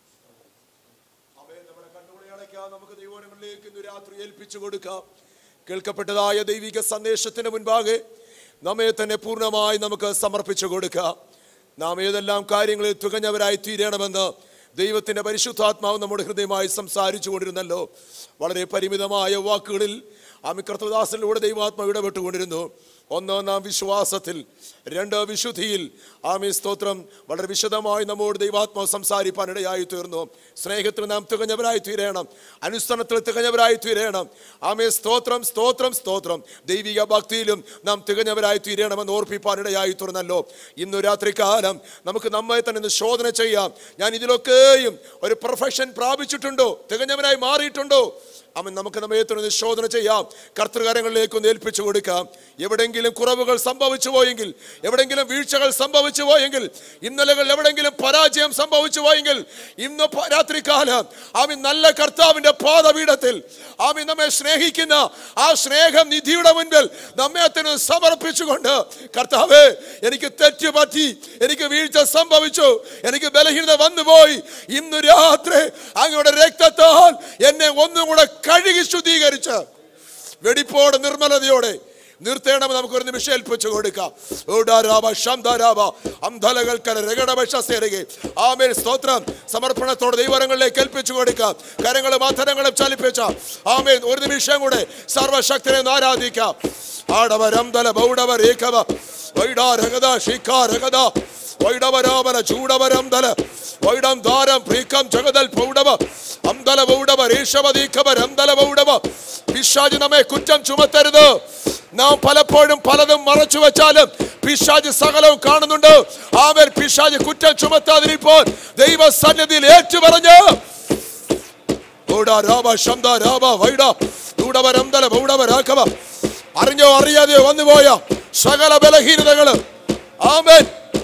അവയെ നമ്മുടെ കണ്ണുകളെ അടയ്ക്കാം നമുക്ക് ദൈവങ്ങളിലേക്ക് ഇന്ന് രാത്രി ഏൽപ്പിച്ചു കൊടുക്കാം കേൾക്കപ്പെട്ടതായ ദൈവിക സന്ദേശത്തിന് മുൻപാകെ നമ്മെ തന്നെ പൂർണ്ണമായി നമുക്ക് സമർപ്പിച്ചു കൊടുക്കാം നാം ഏതെല്ലാം കാര്യങ്ങളിൽ തികഞ്ഞവരായി തീരണമെന്ന് ദൈവത്തിന്റെ പരിശുദ്ധാത്മാവ് നമ്മുടെ ഹൃദയമായി സംസാരിച്ചു കൊണ്ടിരുന്നല്ലോ വളരെ പരിമിതമായ വാക്കുകളിൽ ആമി കർത്തദാസനിലൂടെ ദൈവാത്മാവ് ഇടപെട്ടുകൊണ്ടിരുന്നു ഒന്ന് നാം വിശ്വാസത്തിൽ രണ്ട് വിശുദ്ധിയിൽ ആമി സ്തോത്രം വളരെ വിശദമായി നമ്മോട് ദൈവാത്മാവ് സംസാരിപ്പാൻ ഇടയായി തീർന്നു സ്നേഹത്തിൽ നാം തികഞ്ഞവരായി തീരണം അനുസരണത്തിൽ തികഞ്ഞവരായി തീരണം ആമേ സ്തോത്രം സ്തോത്രം സ്തോത്രം ദൈവിക ഭക്തിയിലും നാം തികഞ്ഞവരായി തീരണമെന്ന് ഓർപ്പിപ്പാൻ ഇടയായി തീർന്നല്ലോ ഇന്നു രാത്രി കാലം നമുക്ക് നമ്മെ തന്നെ ഒന്ന് ശോധന ചെയ്യാം ഞാൻ ഇതിലൊക്കെയും ഒരു പ്രൊഫഷൻ പ്രാപിച്ചിട്ടുണ്ടോ തികഞ്ഞവനായി മാറിയിട്ടുണ്ടോ അവൻ നമുക്ക് നമ്മെ തന്നെ ഒന്ന് ശോധന ചെയ്യാം കർത്തൃകാരങ്ങളിലേക്ക് ഒന്ന് ഏൽപ്പിച്ചു കൊടുക്കാം എവിടെങ്കിലും എവിടെങ്കിലും കുറവുകൾ സംഭവിച്ചു പോയെങ്കിൽ എവിടെങ്കിലും വീഴ്ചകൾ സംഭവിച്ചു പോയെങ്കിൽ ഇന്നലകൾ എവിടെങ്കിലും പരാജയം സംഭവിച്ചു പോയെങ്കിൽ ഇന്ന് പ- രാത്രികാലം ആമി നല്ല കർത്താവിന്റെ പാദപീഠത്തിൽ ആമി നമ്മെ സ്നേഹിക്കുന്ന ആ സ്നേഹം നിധിയുടെ മുൻപിൽ നമ്മെ തന്നെ സമർപ്പിച്ചുകൊണ്ട് കർത്താവേ എനിക്ക് തെറ്റ് പറ്റി എനിക്ക് വീഴ്ച സംഭവിച്ചു എനിക്ക് ബലഹീനത വന്നുപോയി ഇന്ന് രാത്രി അങ്ങയുടെ രക്തത്താൽ എന്നെ ഒന്നും കൂടെ കഴുകി ശുദ്ധീകരിച്ച് വെടിപ്പോടെ നിർമ്മലതയോടെ നിർത്തേണമെന്ന് നമുക്ക് ഒരു നിമിഷം ഏൽപ്പിച്ചു കൊടുക്കാം ഊടാരാബ, ശംദാരാബ, അംധലകൽക്കര, രഗടഭക്ഷസേരകെ. ആമേൻ സ്തോത്രം സമർപ്പണത്തോടെ ദൈവരങ്ങളിലേക്ക് ഏൽപ്പിച്ചു കൊടുക്കാം കരങ്ങളും അധരങ്ങളും ചലിപ്പിച്ച ആമേൻ ഒരു നിമിഷം കൂടെ സർവശക്തനെ ഒന്ന് ആരാധിക്കാം ആടവ രംദല ബൗഡവ രേഖവ വൈഡാ രഗത ശിഖാ രഗത വൈഡവരാമല ചൂടവരംദല വൈഡം ദ്വാരം പ്രീക്കം ജഗതൽ പൗഡവ അംദല പൗഡവ രേഷവ ദീഖവ രംദല പൗഡവ പിശാജ് നമ്മെ കുറ്റം ചുമത്തരുത് നാം പലപ്പോഴും പലതും മറച്ചു വെച്ചാലും പിശാജ് സകലവും കാണുന്നുണ്ട് ആമേൻ പിശാജ് കുറ്റം ചുമത്താതിരിപ്പോൾ ദൈവ സന്നിധിയിൽ ഏറ്റുപറഞ്ഞ് ഓടാ രാമ ശബ്ദ രാമ വൈഡ ദൂടവരംദല പൗഡവ രാഘവ അറിഞ്ഞോ അറിയാതെയോ വന്നുപോയ സകല ബലഹീനതകള് ആമേൻ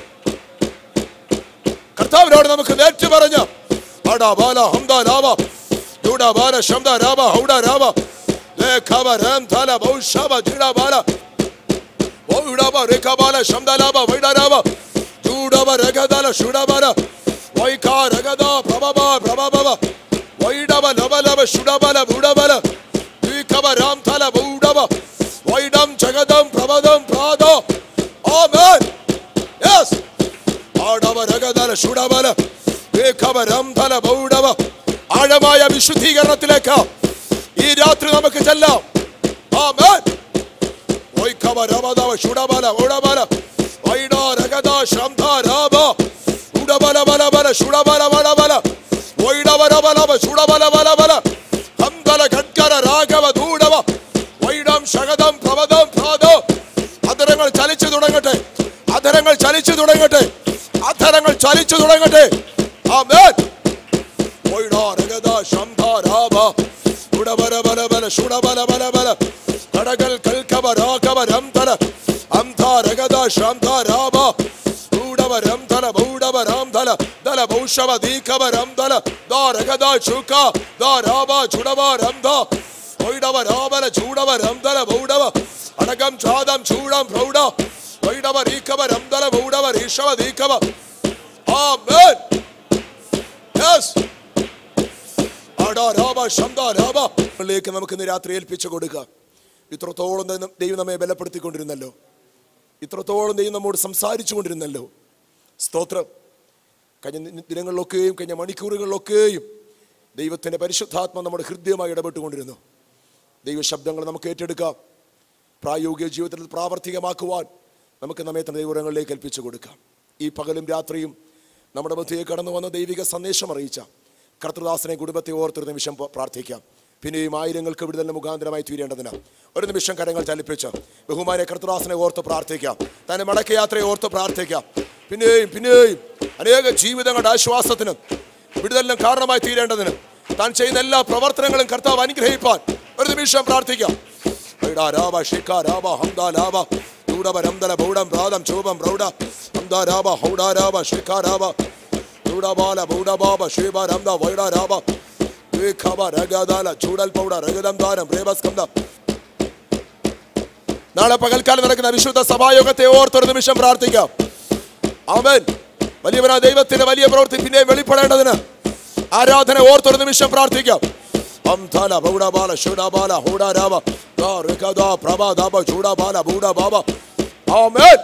കർത്താവിനോട് നമുക്ക് നേറ്റു പറഞ്ഞ ആടാ ബാല ഹംദ രാമ ദൂട ബാല ശബ്ദ രാമ ഹൗഡ രാമ ലേഖവ രാം ധാല ബൗഷവ ജിട ബാല വൈഡവ രേഖ ബാല ശബ്ദ ലാഭ വൈഡ രാമ ജൂഡവ രഗദല ശുഡ ബാല വൈഖ രഗദ പ്രഭവ പ്രഭവ വൈഡവ ലവ ലവ ശുഡ ബാല ബുഡ ബാല ദീഖവ രാം ധാല ബൗഡവ വൈഡം ജഗദം പ്രഭദം പ്രാദോ ആമേൻ യെസ് ആടവ രഗതല ശുടവല ഏകവരം തല ബൗഡവ ആഴമായ വിശുദ്ധീകരണത്തിലേക്ക് ഈ രാത്രി നമുക്ക് ചെല്ലാം ആമേൻ ഓയ്ക്കവ രവതവ ശുടബല ഉടബല വൈഡ രഗത ശംധ രാബ ഉടബല ബല ബല ശുടബല ബല ബല വൈഡവ രബലവ ശുടബല ബല ബല ഹംദല ഖഡ്കര രാഘവ ദൂടവ വൈഡം ശഗതം പ്രവദം പ്രാതോ അധരങ്ങൾ ചലിച്ചു തുടങ്ങട്ടെ അധരങ്ങൾ ചലിച്ചു തുടങ്ങട്ടെ അധരങ്ങൾ ചലിച്ചു തുടങ്ങട്ടെ ആമേൻ വൈഡാ രഗത ശംധ രാബ ഉടബല ബല ബല ശുടബല ബല ബല കടകൽ കൽക്കവ രാഘവ രംതല അംധ രഗത ശംധ രാബ ഊടവ രംതല ബൗഡവ രാംതല ദല ഭൗഷവ ദീഖവ രംതല ദാ രഗത ശുക ദാ രാബ ചുടവ രംധ വൈഡവ രാമല ചൂടവ രംതല ബൗഡവ അടകം ചാദം ചൂടം പ്രൗഢ വൈഡവ രീഖവ രംതല ബൗഡവ രീഷവ ദീഖവ ആമേൻ യെസ് ിലേക്ക് നമുക്ക് ഇന്ന് രാത്രി ഏൽപ്പിച്ചു കൊടുക്കാം ഇത്രത്തോളം ദൈവം- ദൈവം നമ്മെ ബലപ്പെടുത്തിക്കൊണ്ടിരുന്നല്ലോ ഇത്രത്തോളം ദൈവം നമ്മോട് സംസാരിച്ചു കൊണ്ടിരുന്നല്ലോ സ്തോത്രം കഴിഞ്ഞ നി- ദിനങ്ങളിലൊക്കെയും കഴിഞ്ഞ മണിക്കൂറുകളിലൊക്കെയും ദൈവത്തിൻ്റെ പരിശുദ്ധാത്മ നമ്മുടെ ഹൃദയമായി ഇടപെട്ടുകൊണ്ടിരുന്നു ദൈവശബ്ദങ്ങൾ നമുക്ക് ഏറ്റെടുക്കാം പ്രായോഗിക ജീവിതത്തിൽ പ്രാവർത്തികമാക്കുവാൻ നമുക്ക് നമ്മെ തന്നെ ദൈവങ്ങളിലേക്ക് ഏൽപ്പിച്ചു കൊടുക്കാം ഈ പകലും രാത്രിയും നമ്മുടെ മധ്യയെ കടന്നു വന്ന ദൈവിക സന്ദേശം അറിയിച്ച കർത്തൃദാസനെ കുടുംബത്തെ ഓർത്തൊരു നിമിഷം പ- പ്രാർത്ഥിക്കാം പിന്നെയും ആയിരങ്ങൾക്ക് വിടുതലിന് മുഖാന്തരമായി തീരേണ്ടതിന് ഒരു നിമിഷം കരങ്ങൾ ചലിപ്പിച്ച് ബഹുമാനെ കർത്തൃദാസനെ ഓർത്ത് പ്രാർത്ഥിക്കാം തന്നെ മടക്കയാത്രയെ ഓർത്ത് പ്രാർത്ഥിക്കാം പിന്നെയും പിന്നെയും അനേക ജീവിതങ്ങളുടെ ആശ്വാസത്തിനും വിടുതലിനും കാരണമായി തീരേണ്ടതിന് താൻ ചെയ്യുന്ന എല്ലാ പ്രവർത്തനങ്ങളും കർത്താവ് അനുഗ്രഹിപ്പാൻ ഒരു നിമിഷം പ്രാർത്ഥിക്കാം ഐഡാ രാവ ഷിക്ക രാവ ഹംദ ലാവ ചൂടവ രംദല ബൗഡം പ്രാതം ചൂപം പ്രൗഢ ഹംദ രാവ ഹൗഡ രാവ ഷിക്ക രാവ ചൂടബാല ബൗഡബാബ ശിവ രംദ വൈഡ രാവ ഖബ രഗദാല ചൂടൽ പൗഡ രഗദം ദാരം പ്രേമസ്കന്ദ നാളെ പകൽക്കാലം നടക്കുന്ന വിശുദ്ധ സഭായോഗത്തെ ഓർത്തൊരു നിമിഷം പ്രാർത്ഥിക്കാം അവൻ വലിയവനാ ദൈവത്തിന്റെ വലിയ പ്രവൃത്തി പിന്നെ വെളിപ്പെടേണ്ടതിന് ആരാധന ഓർത്തൊരു നിമിഷം പ്രാർത്ഥിക്കാം അംതല ബൗഡബാല ശുഡബാല ഹൂഡ രാവ ദാ ഋഗദ പ്രഭ ദാബ ചൂഡബാല ബൂഡ ബാബ ആമേൻ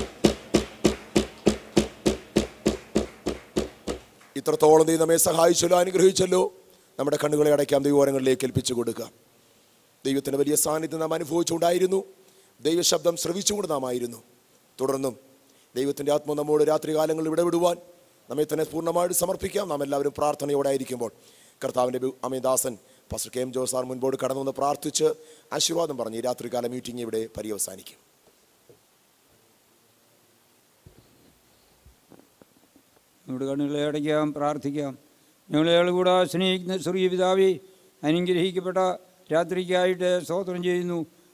ഇത്രത്തോളം നീ നമ്മെ സഹായിച്ചല്ലോ അനുഗ്രഹിച്ചല്ലോ നമ്മുടെ കണ്ണുകളെ അടയ്ക്കാം ദൈവോരങ്ങളിലേക്ക് ഏൽപ്പിച്ചു കൊടുക്കാം ദൈവത്തിൻ്റെ വലിയ സാന്നിധ്യം നാം അനുഭവിച്ചുകൊണ്ടായിരുന്നു ദൈവശബ്ദം ശ്രവിച്ചുകൊണ്ട് നാം ആയിരുന്നു തുടർന്നും ദൈവത്തിൻ്റെ ആത്മ നമ്മോട് രാത്രികാലങ്ങളിൽ ഇടപെടുവാൻ നമ്മെ തന്നെ പൂർണ്ണമായിട്ട് സമർപ്പിക്കാം നാം എല്ലാവരും പ്രാർത്ഥനയോടെ ആയിരിക്കുമ്പോൾ കർത്താവിൻ്റെ അമിതാസൻ പാസ്റ്റർ കെ എം ജോസാർ മുൻപോട് കടന്നു വന്ന് പ്രാർത്ഥിച്ച് ആശീർവാദം പറഞ്ഞ് ഈ രാത്രികാല മീറ്റിംഗ് ഇവിടെ പര്യവസാനിക്കും നമ്മുടെ കണ്ണുകളെ അടയ്ക്കാം പ്രാർത്ഥിക്കാം ഞങ്ങളെ കൂടെ സ്നേഹിക്കുന്ന ചെറിയ പിതാവെ അനുഗ്രഹിക്കപ്പെട്ട രാത്രിക്കായിട്ട് സ്തോത്രം ചെയ്യുന്നു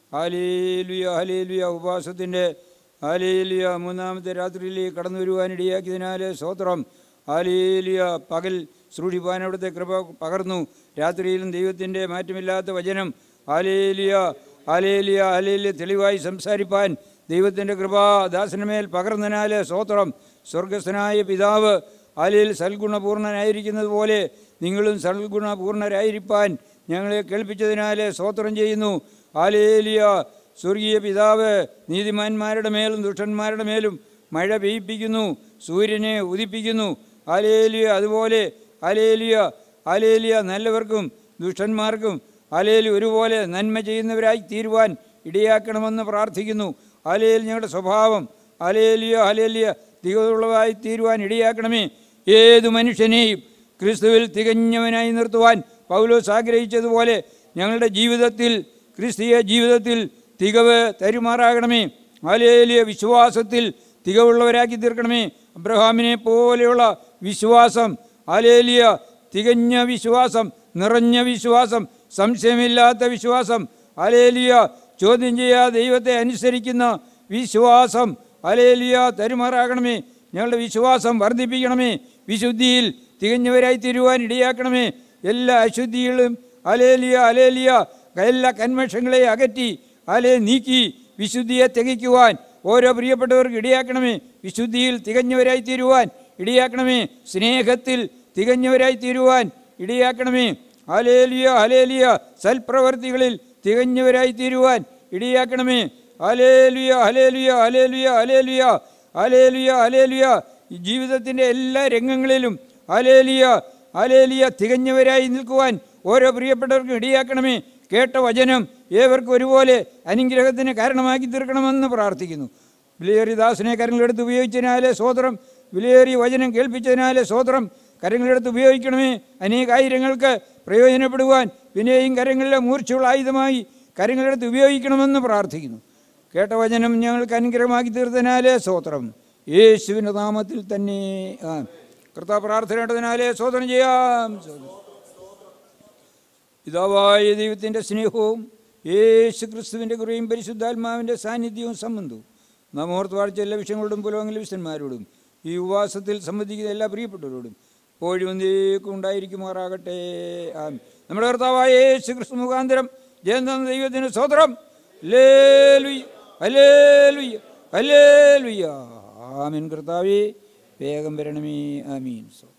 ഹാലേലുയ ഹാലേലുയ ഉപവാസത്തിൻ്റെ ഹാലേലുയ മൂന്നാമത്തെ രാത്രിയിലേക്ക് കടന്നു വരുവാനിടയാക്കിയതിനാൽ സ്വോത്രം ഹാലേലുയ പകൽ ശ്രുടിപ്പാൻ അവിടുത്തെ കൃപ പകർന്നു രാത്രിയിലും ദൈവത്തിൻ്റെ മാറ്റമില്ലാത്ത വചനം ഹാലേലിയ ഹാലേലിയ ഹാലേലിയ തെളിവായി സംസാരിപ്പാൻ ദൈവത്തിൻ്റെ കൃപ ദാസനമേൽ പകർന്നതിനാൽ സ്വോത്രം സ്വർഗസ്ഥനായ പിതാവ് ഹാലയിൽ സൽഗുണപൂർണനായിരിക്കുന്നത് പോലെ നിങ്ങളും സൽഗുണപൂർണരായിരിക്കാൻ ഞങ്ങളെ കേൾപ്പിച്ചതിനാൽ സ്വോത്രം ചെയ്യുന്നു ഹാലേലിയ സ്വർഗീയ പിതാവ് നീതിമാന്മാരുടെ മേലും ദുഷ്ടന്മാരുടെ മേലും മഴ പെയ്യിപ്പിക്കുന്നു സൂര്യനെ ഉദിപ്പിക്കുന്നു ഹാലേലിയ അതുപോലെ ഹാലേലിയ ഹാലേലിയ നല്ലവർക്കും ദുഷ്ടന്മാർക്കും ഹാലേലി ഒരുപോലെ നന്മ ചെയ്യുന്നവരായി തീരുവാൻ ഇടയാക്കണമെന്ന് പ്രാർത്ഥിക്കുന്നു ഹാലേൽ ഞങ്ങളുടെ സ്വഭാവം ഹാലേലിയ ഹാലേലിയ തികവുള്ളതായി തീരുവാൻ ഇടയാക്കണമേ ഏതു മനുഷ്യനെയും ക്രിസ്തുവിൽ തികഞ്ഞവനായി നിർത്തുവാൻ പൗലോസ് ആഗ്രഹിച്ചതുപോലെ ഞങ്ങളുടെ ജീവിതത്തിൽ ക്രിസ്തീയ ജീവിതത്തിൽ തികവ് തരുമാറാകണമേ ഹാലേലിയ വിശ്വാസത്തിൽ തികവുള്ളവരാക്കി തീർക്കണമേ അബ്രഹാമിനെ പോലെയുള്ള വിശ്വാസം ഹാലേലിയ തികഞ്ഞ വിശ്വാസം നിറഞ്ഞ വിശ്വാസം സംശയമില്ലാത്ത വിശ്വാസം ഹാലേലിയ ചോദ്യം ചെയ്യാതെ ദൈവത്തെ അനുസരിക്കുന്ന വിശ്വാസം ഹാലേലിയ തരുമാറാകണമേ ഞങ്ങളുടെ വിശ്വാസം വർദ്ധിപ്പിക്കണമേ വിശുദ്ധിയിൽ തികഞ്ഞവരായി തീരുവാൻ ഇടയാക്കണമേ എല്ലാ അശുദ്ധികളും അലേലിയ അലേലിയ എല്ലാ കന്മഷങ്ങളെ അകറ്റി അലെ നീക്കി വിശുദ്ധിയെ തികയ്ക്കുവാൻ ഓരോ പ്രിയപ്പെട്ടവർക്ക് ഇടയാക്കണമേ വിശുദ്ധിയിൽ തികഞ്ഞവരായി തീരുവാൻ ഇടയാക്കണമേ സ്നേഹത്തിൽ തികഞ്ഞവരായി തീരുവാൻ ഇടയാക്കണമേ ഹലേലിയ ഹലേലിയ സൽപ്രവർത്തികളിൽ തികഞ്ഞവരായി തീരുവാൻ ഇടയാക്കണമേ ഹലേലിയ ഹലേലിയ ഹലേലിയ ഹലേലിയ ഹലേലിയ ഹലേലിയ ഈ ജീവിതത്തിൻ്റെ എല്ലാ രംഗങ്ങളിലും ഹലേലിയ ഹലേലിയ തികഞ്ഞവരായി നിൽക്കുവാൻ ഓരോ പ്രിയപ്പെട്ടവർക്കും ഇടയാക്കണമേ കേട്ട വചനം ഏവർക്കും ഒരുപോലെ അനുഗ്രഹത്തിന് കാരണമാക്കി തീർക്കണമെന്ന് പ്രാർത്ഥിക്കുന്നു വിലയേറിയ ദാസനെ കരങ്ങളെടുത്ത് ഉപയോഗിച്ചതിനാലെ സ്വോത്രം വിലയേറിയ വചനം കേൾപ്പിച്ചതിനാലെ സ്വോത്രം കരങ്ങളെടുത്ത് ഉപയോഗിക്കണമേ അനേകായിരങ്ങൾക്ക് പ്രയോജനപ്പെടുവാൻ പിന്നെയും കരങ്ങളിലെ മൂർച്ചയുള്ള ആയുധമായി കരങ്ങളെടുത്ത് ഉപയോഗിക്കണമെന്ന് പ്രാർത്ഥിക്കുന്നു കേട്ട വചനം ഞങ്ങൾക്ക് അനുഗ്രഹമാക്കി തീർത്തതിനാലേ സ്വോത്രം യേശുവിൻ്റെ നാമത്തിൽ തന്നെ ആ കർത്താവ് പ്രാർത്ഥനയിട്ടതിനാലേ സ്വോത്രം ചെയ്യാം സ്വോത്രം. പിതാവായ ദൈവത്തിൻ്റെ സ്നേഹവും യേശു ക്രിസ്തുവിൻ്റെ കുറയും പരിശുദ്ധാത്മാവിൻ്റെ സാന്നിധ്യവും സംബന്ധവും നാം ഓർത്ത് വാഴ്ച എല്ലാ വിഷയങ്ങളോടും പുലോകങ്ങളിലെ വിശന്മാരോടും ഈ ഉപവാസത്തിൽ സംബന്ധിക്കുന്ന എല്ലാ പ്രിയപ്പെട്ടവരോടും എപ്പോഴും എന്തേക്കും ഉണ്ടായിരിക്കുമാറാകട്ടെ ആമേൻ. നമ്മുടെ കർത്താവായ യേശു ക്രിസ്തു മുഖാന്തരം ജയം തന്ന ദൈവത്തിന് സ്വതന്ത്രം ലേലുയ്യ ഹല്ലേലൂയ്യ ഹല്ലേലൂയ്യ ആമീൻ കർത്താവേ വേഗം വരണമേ ആമീൻ സ്വ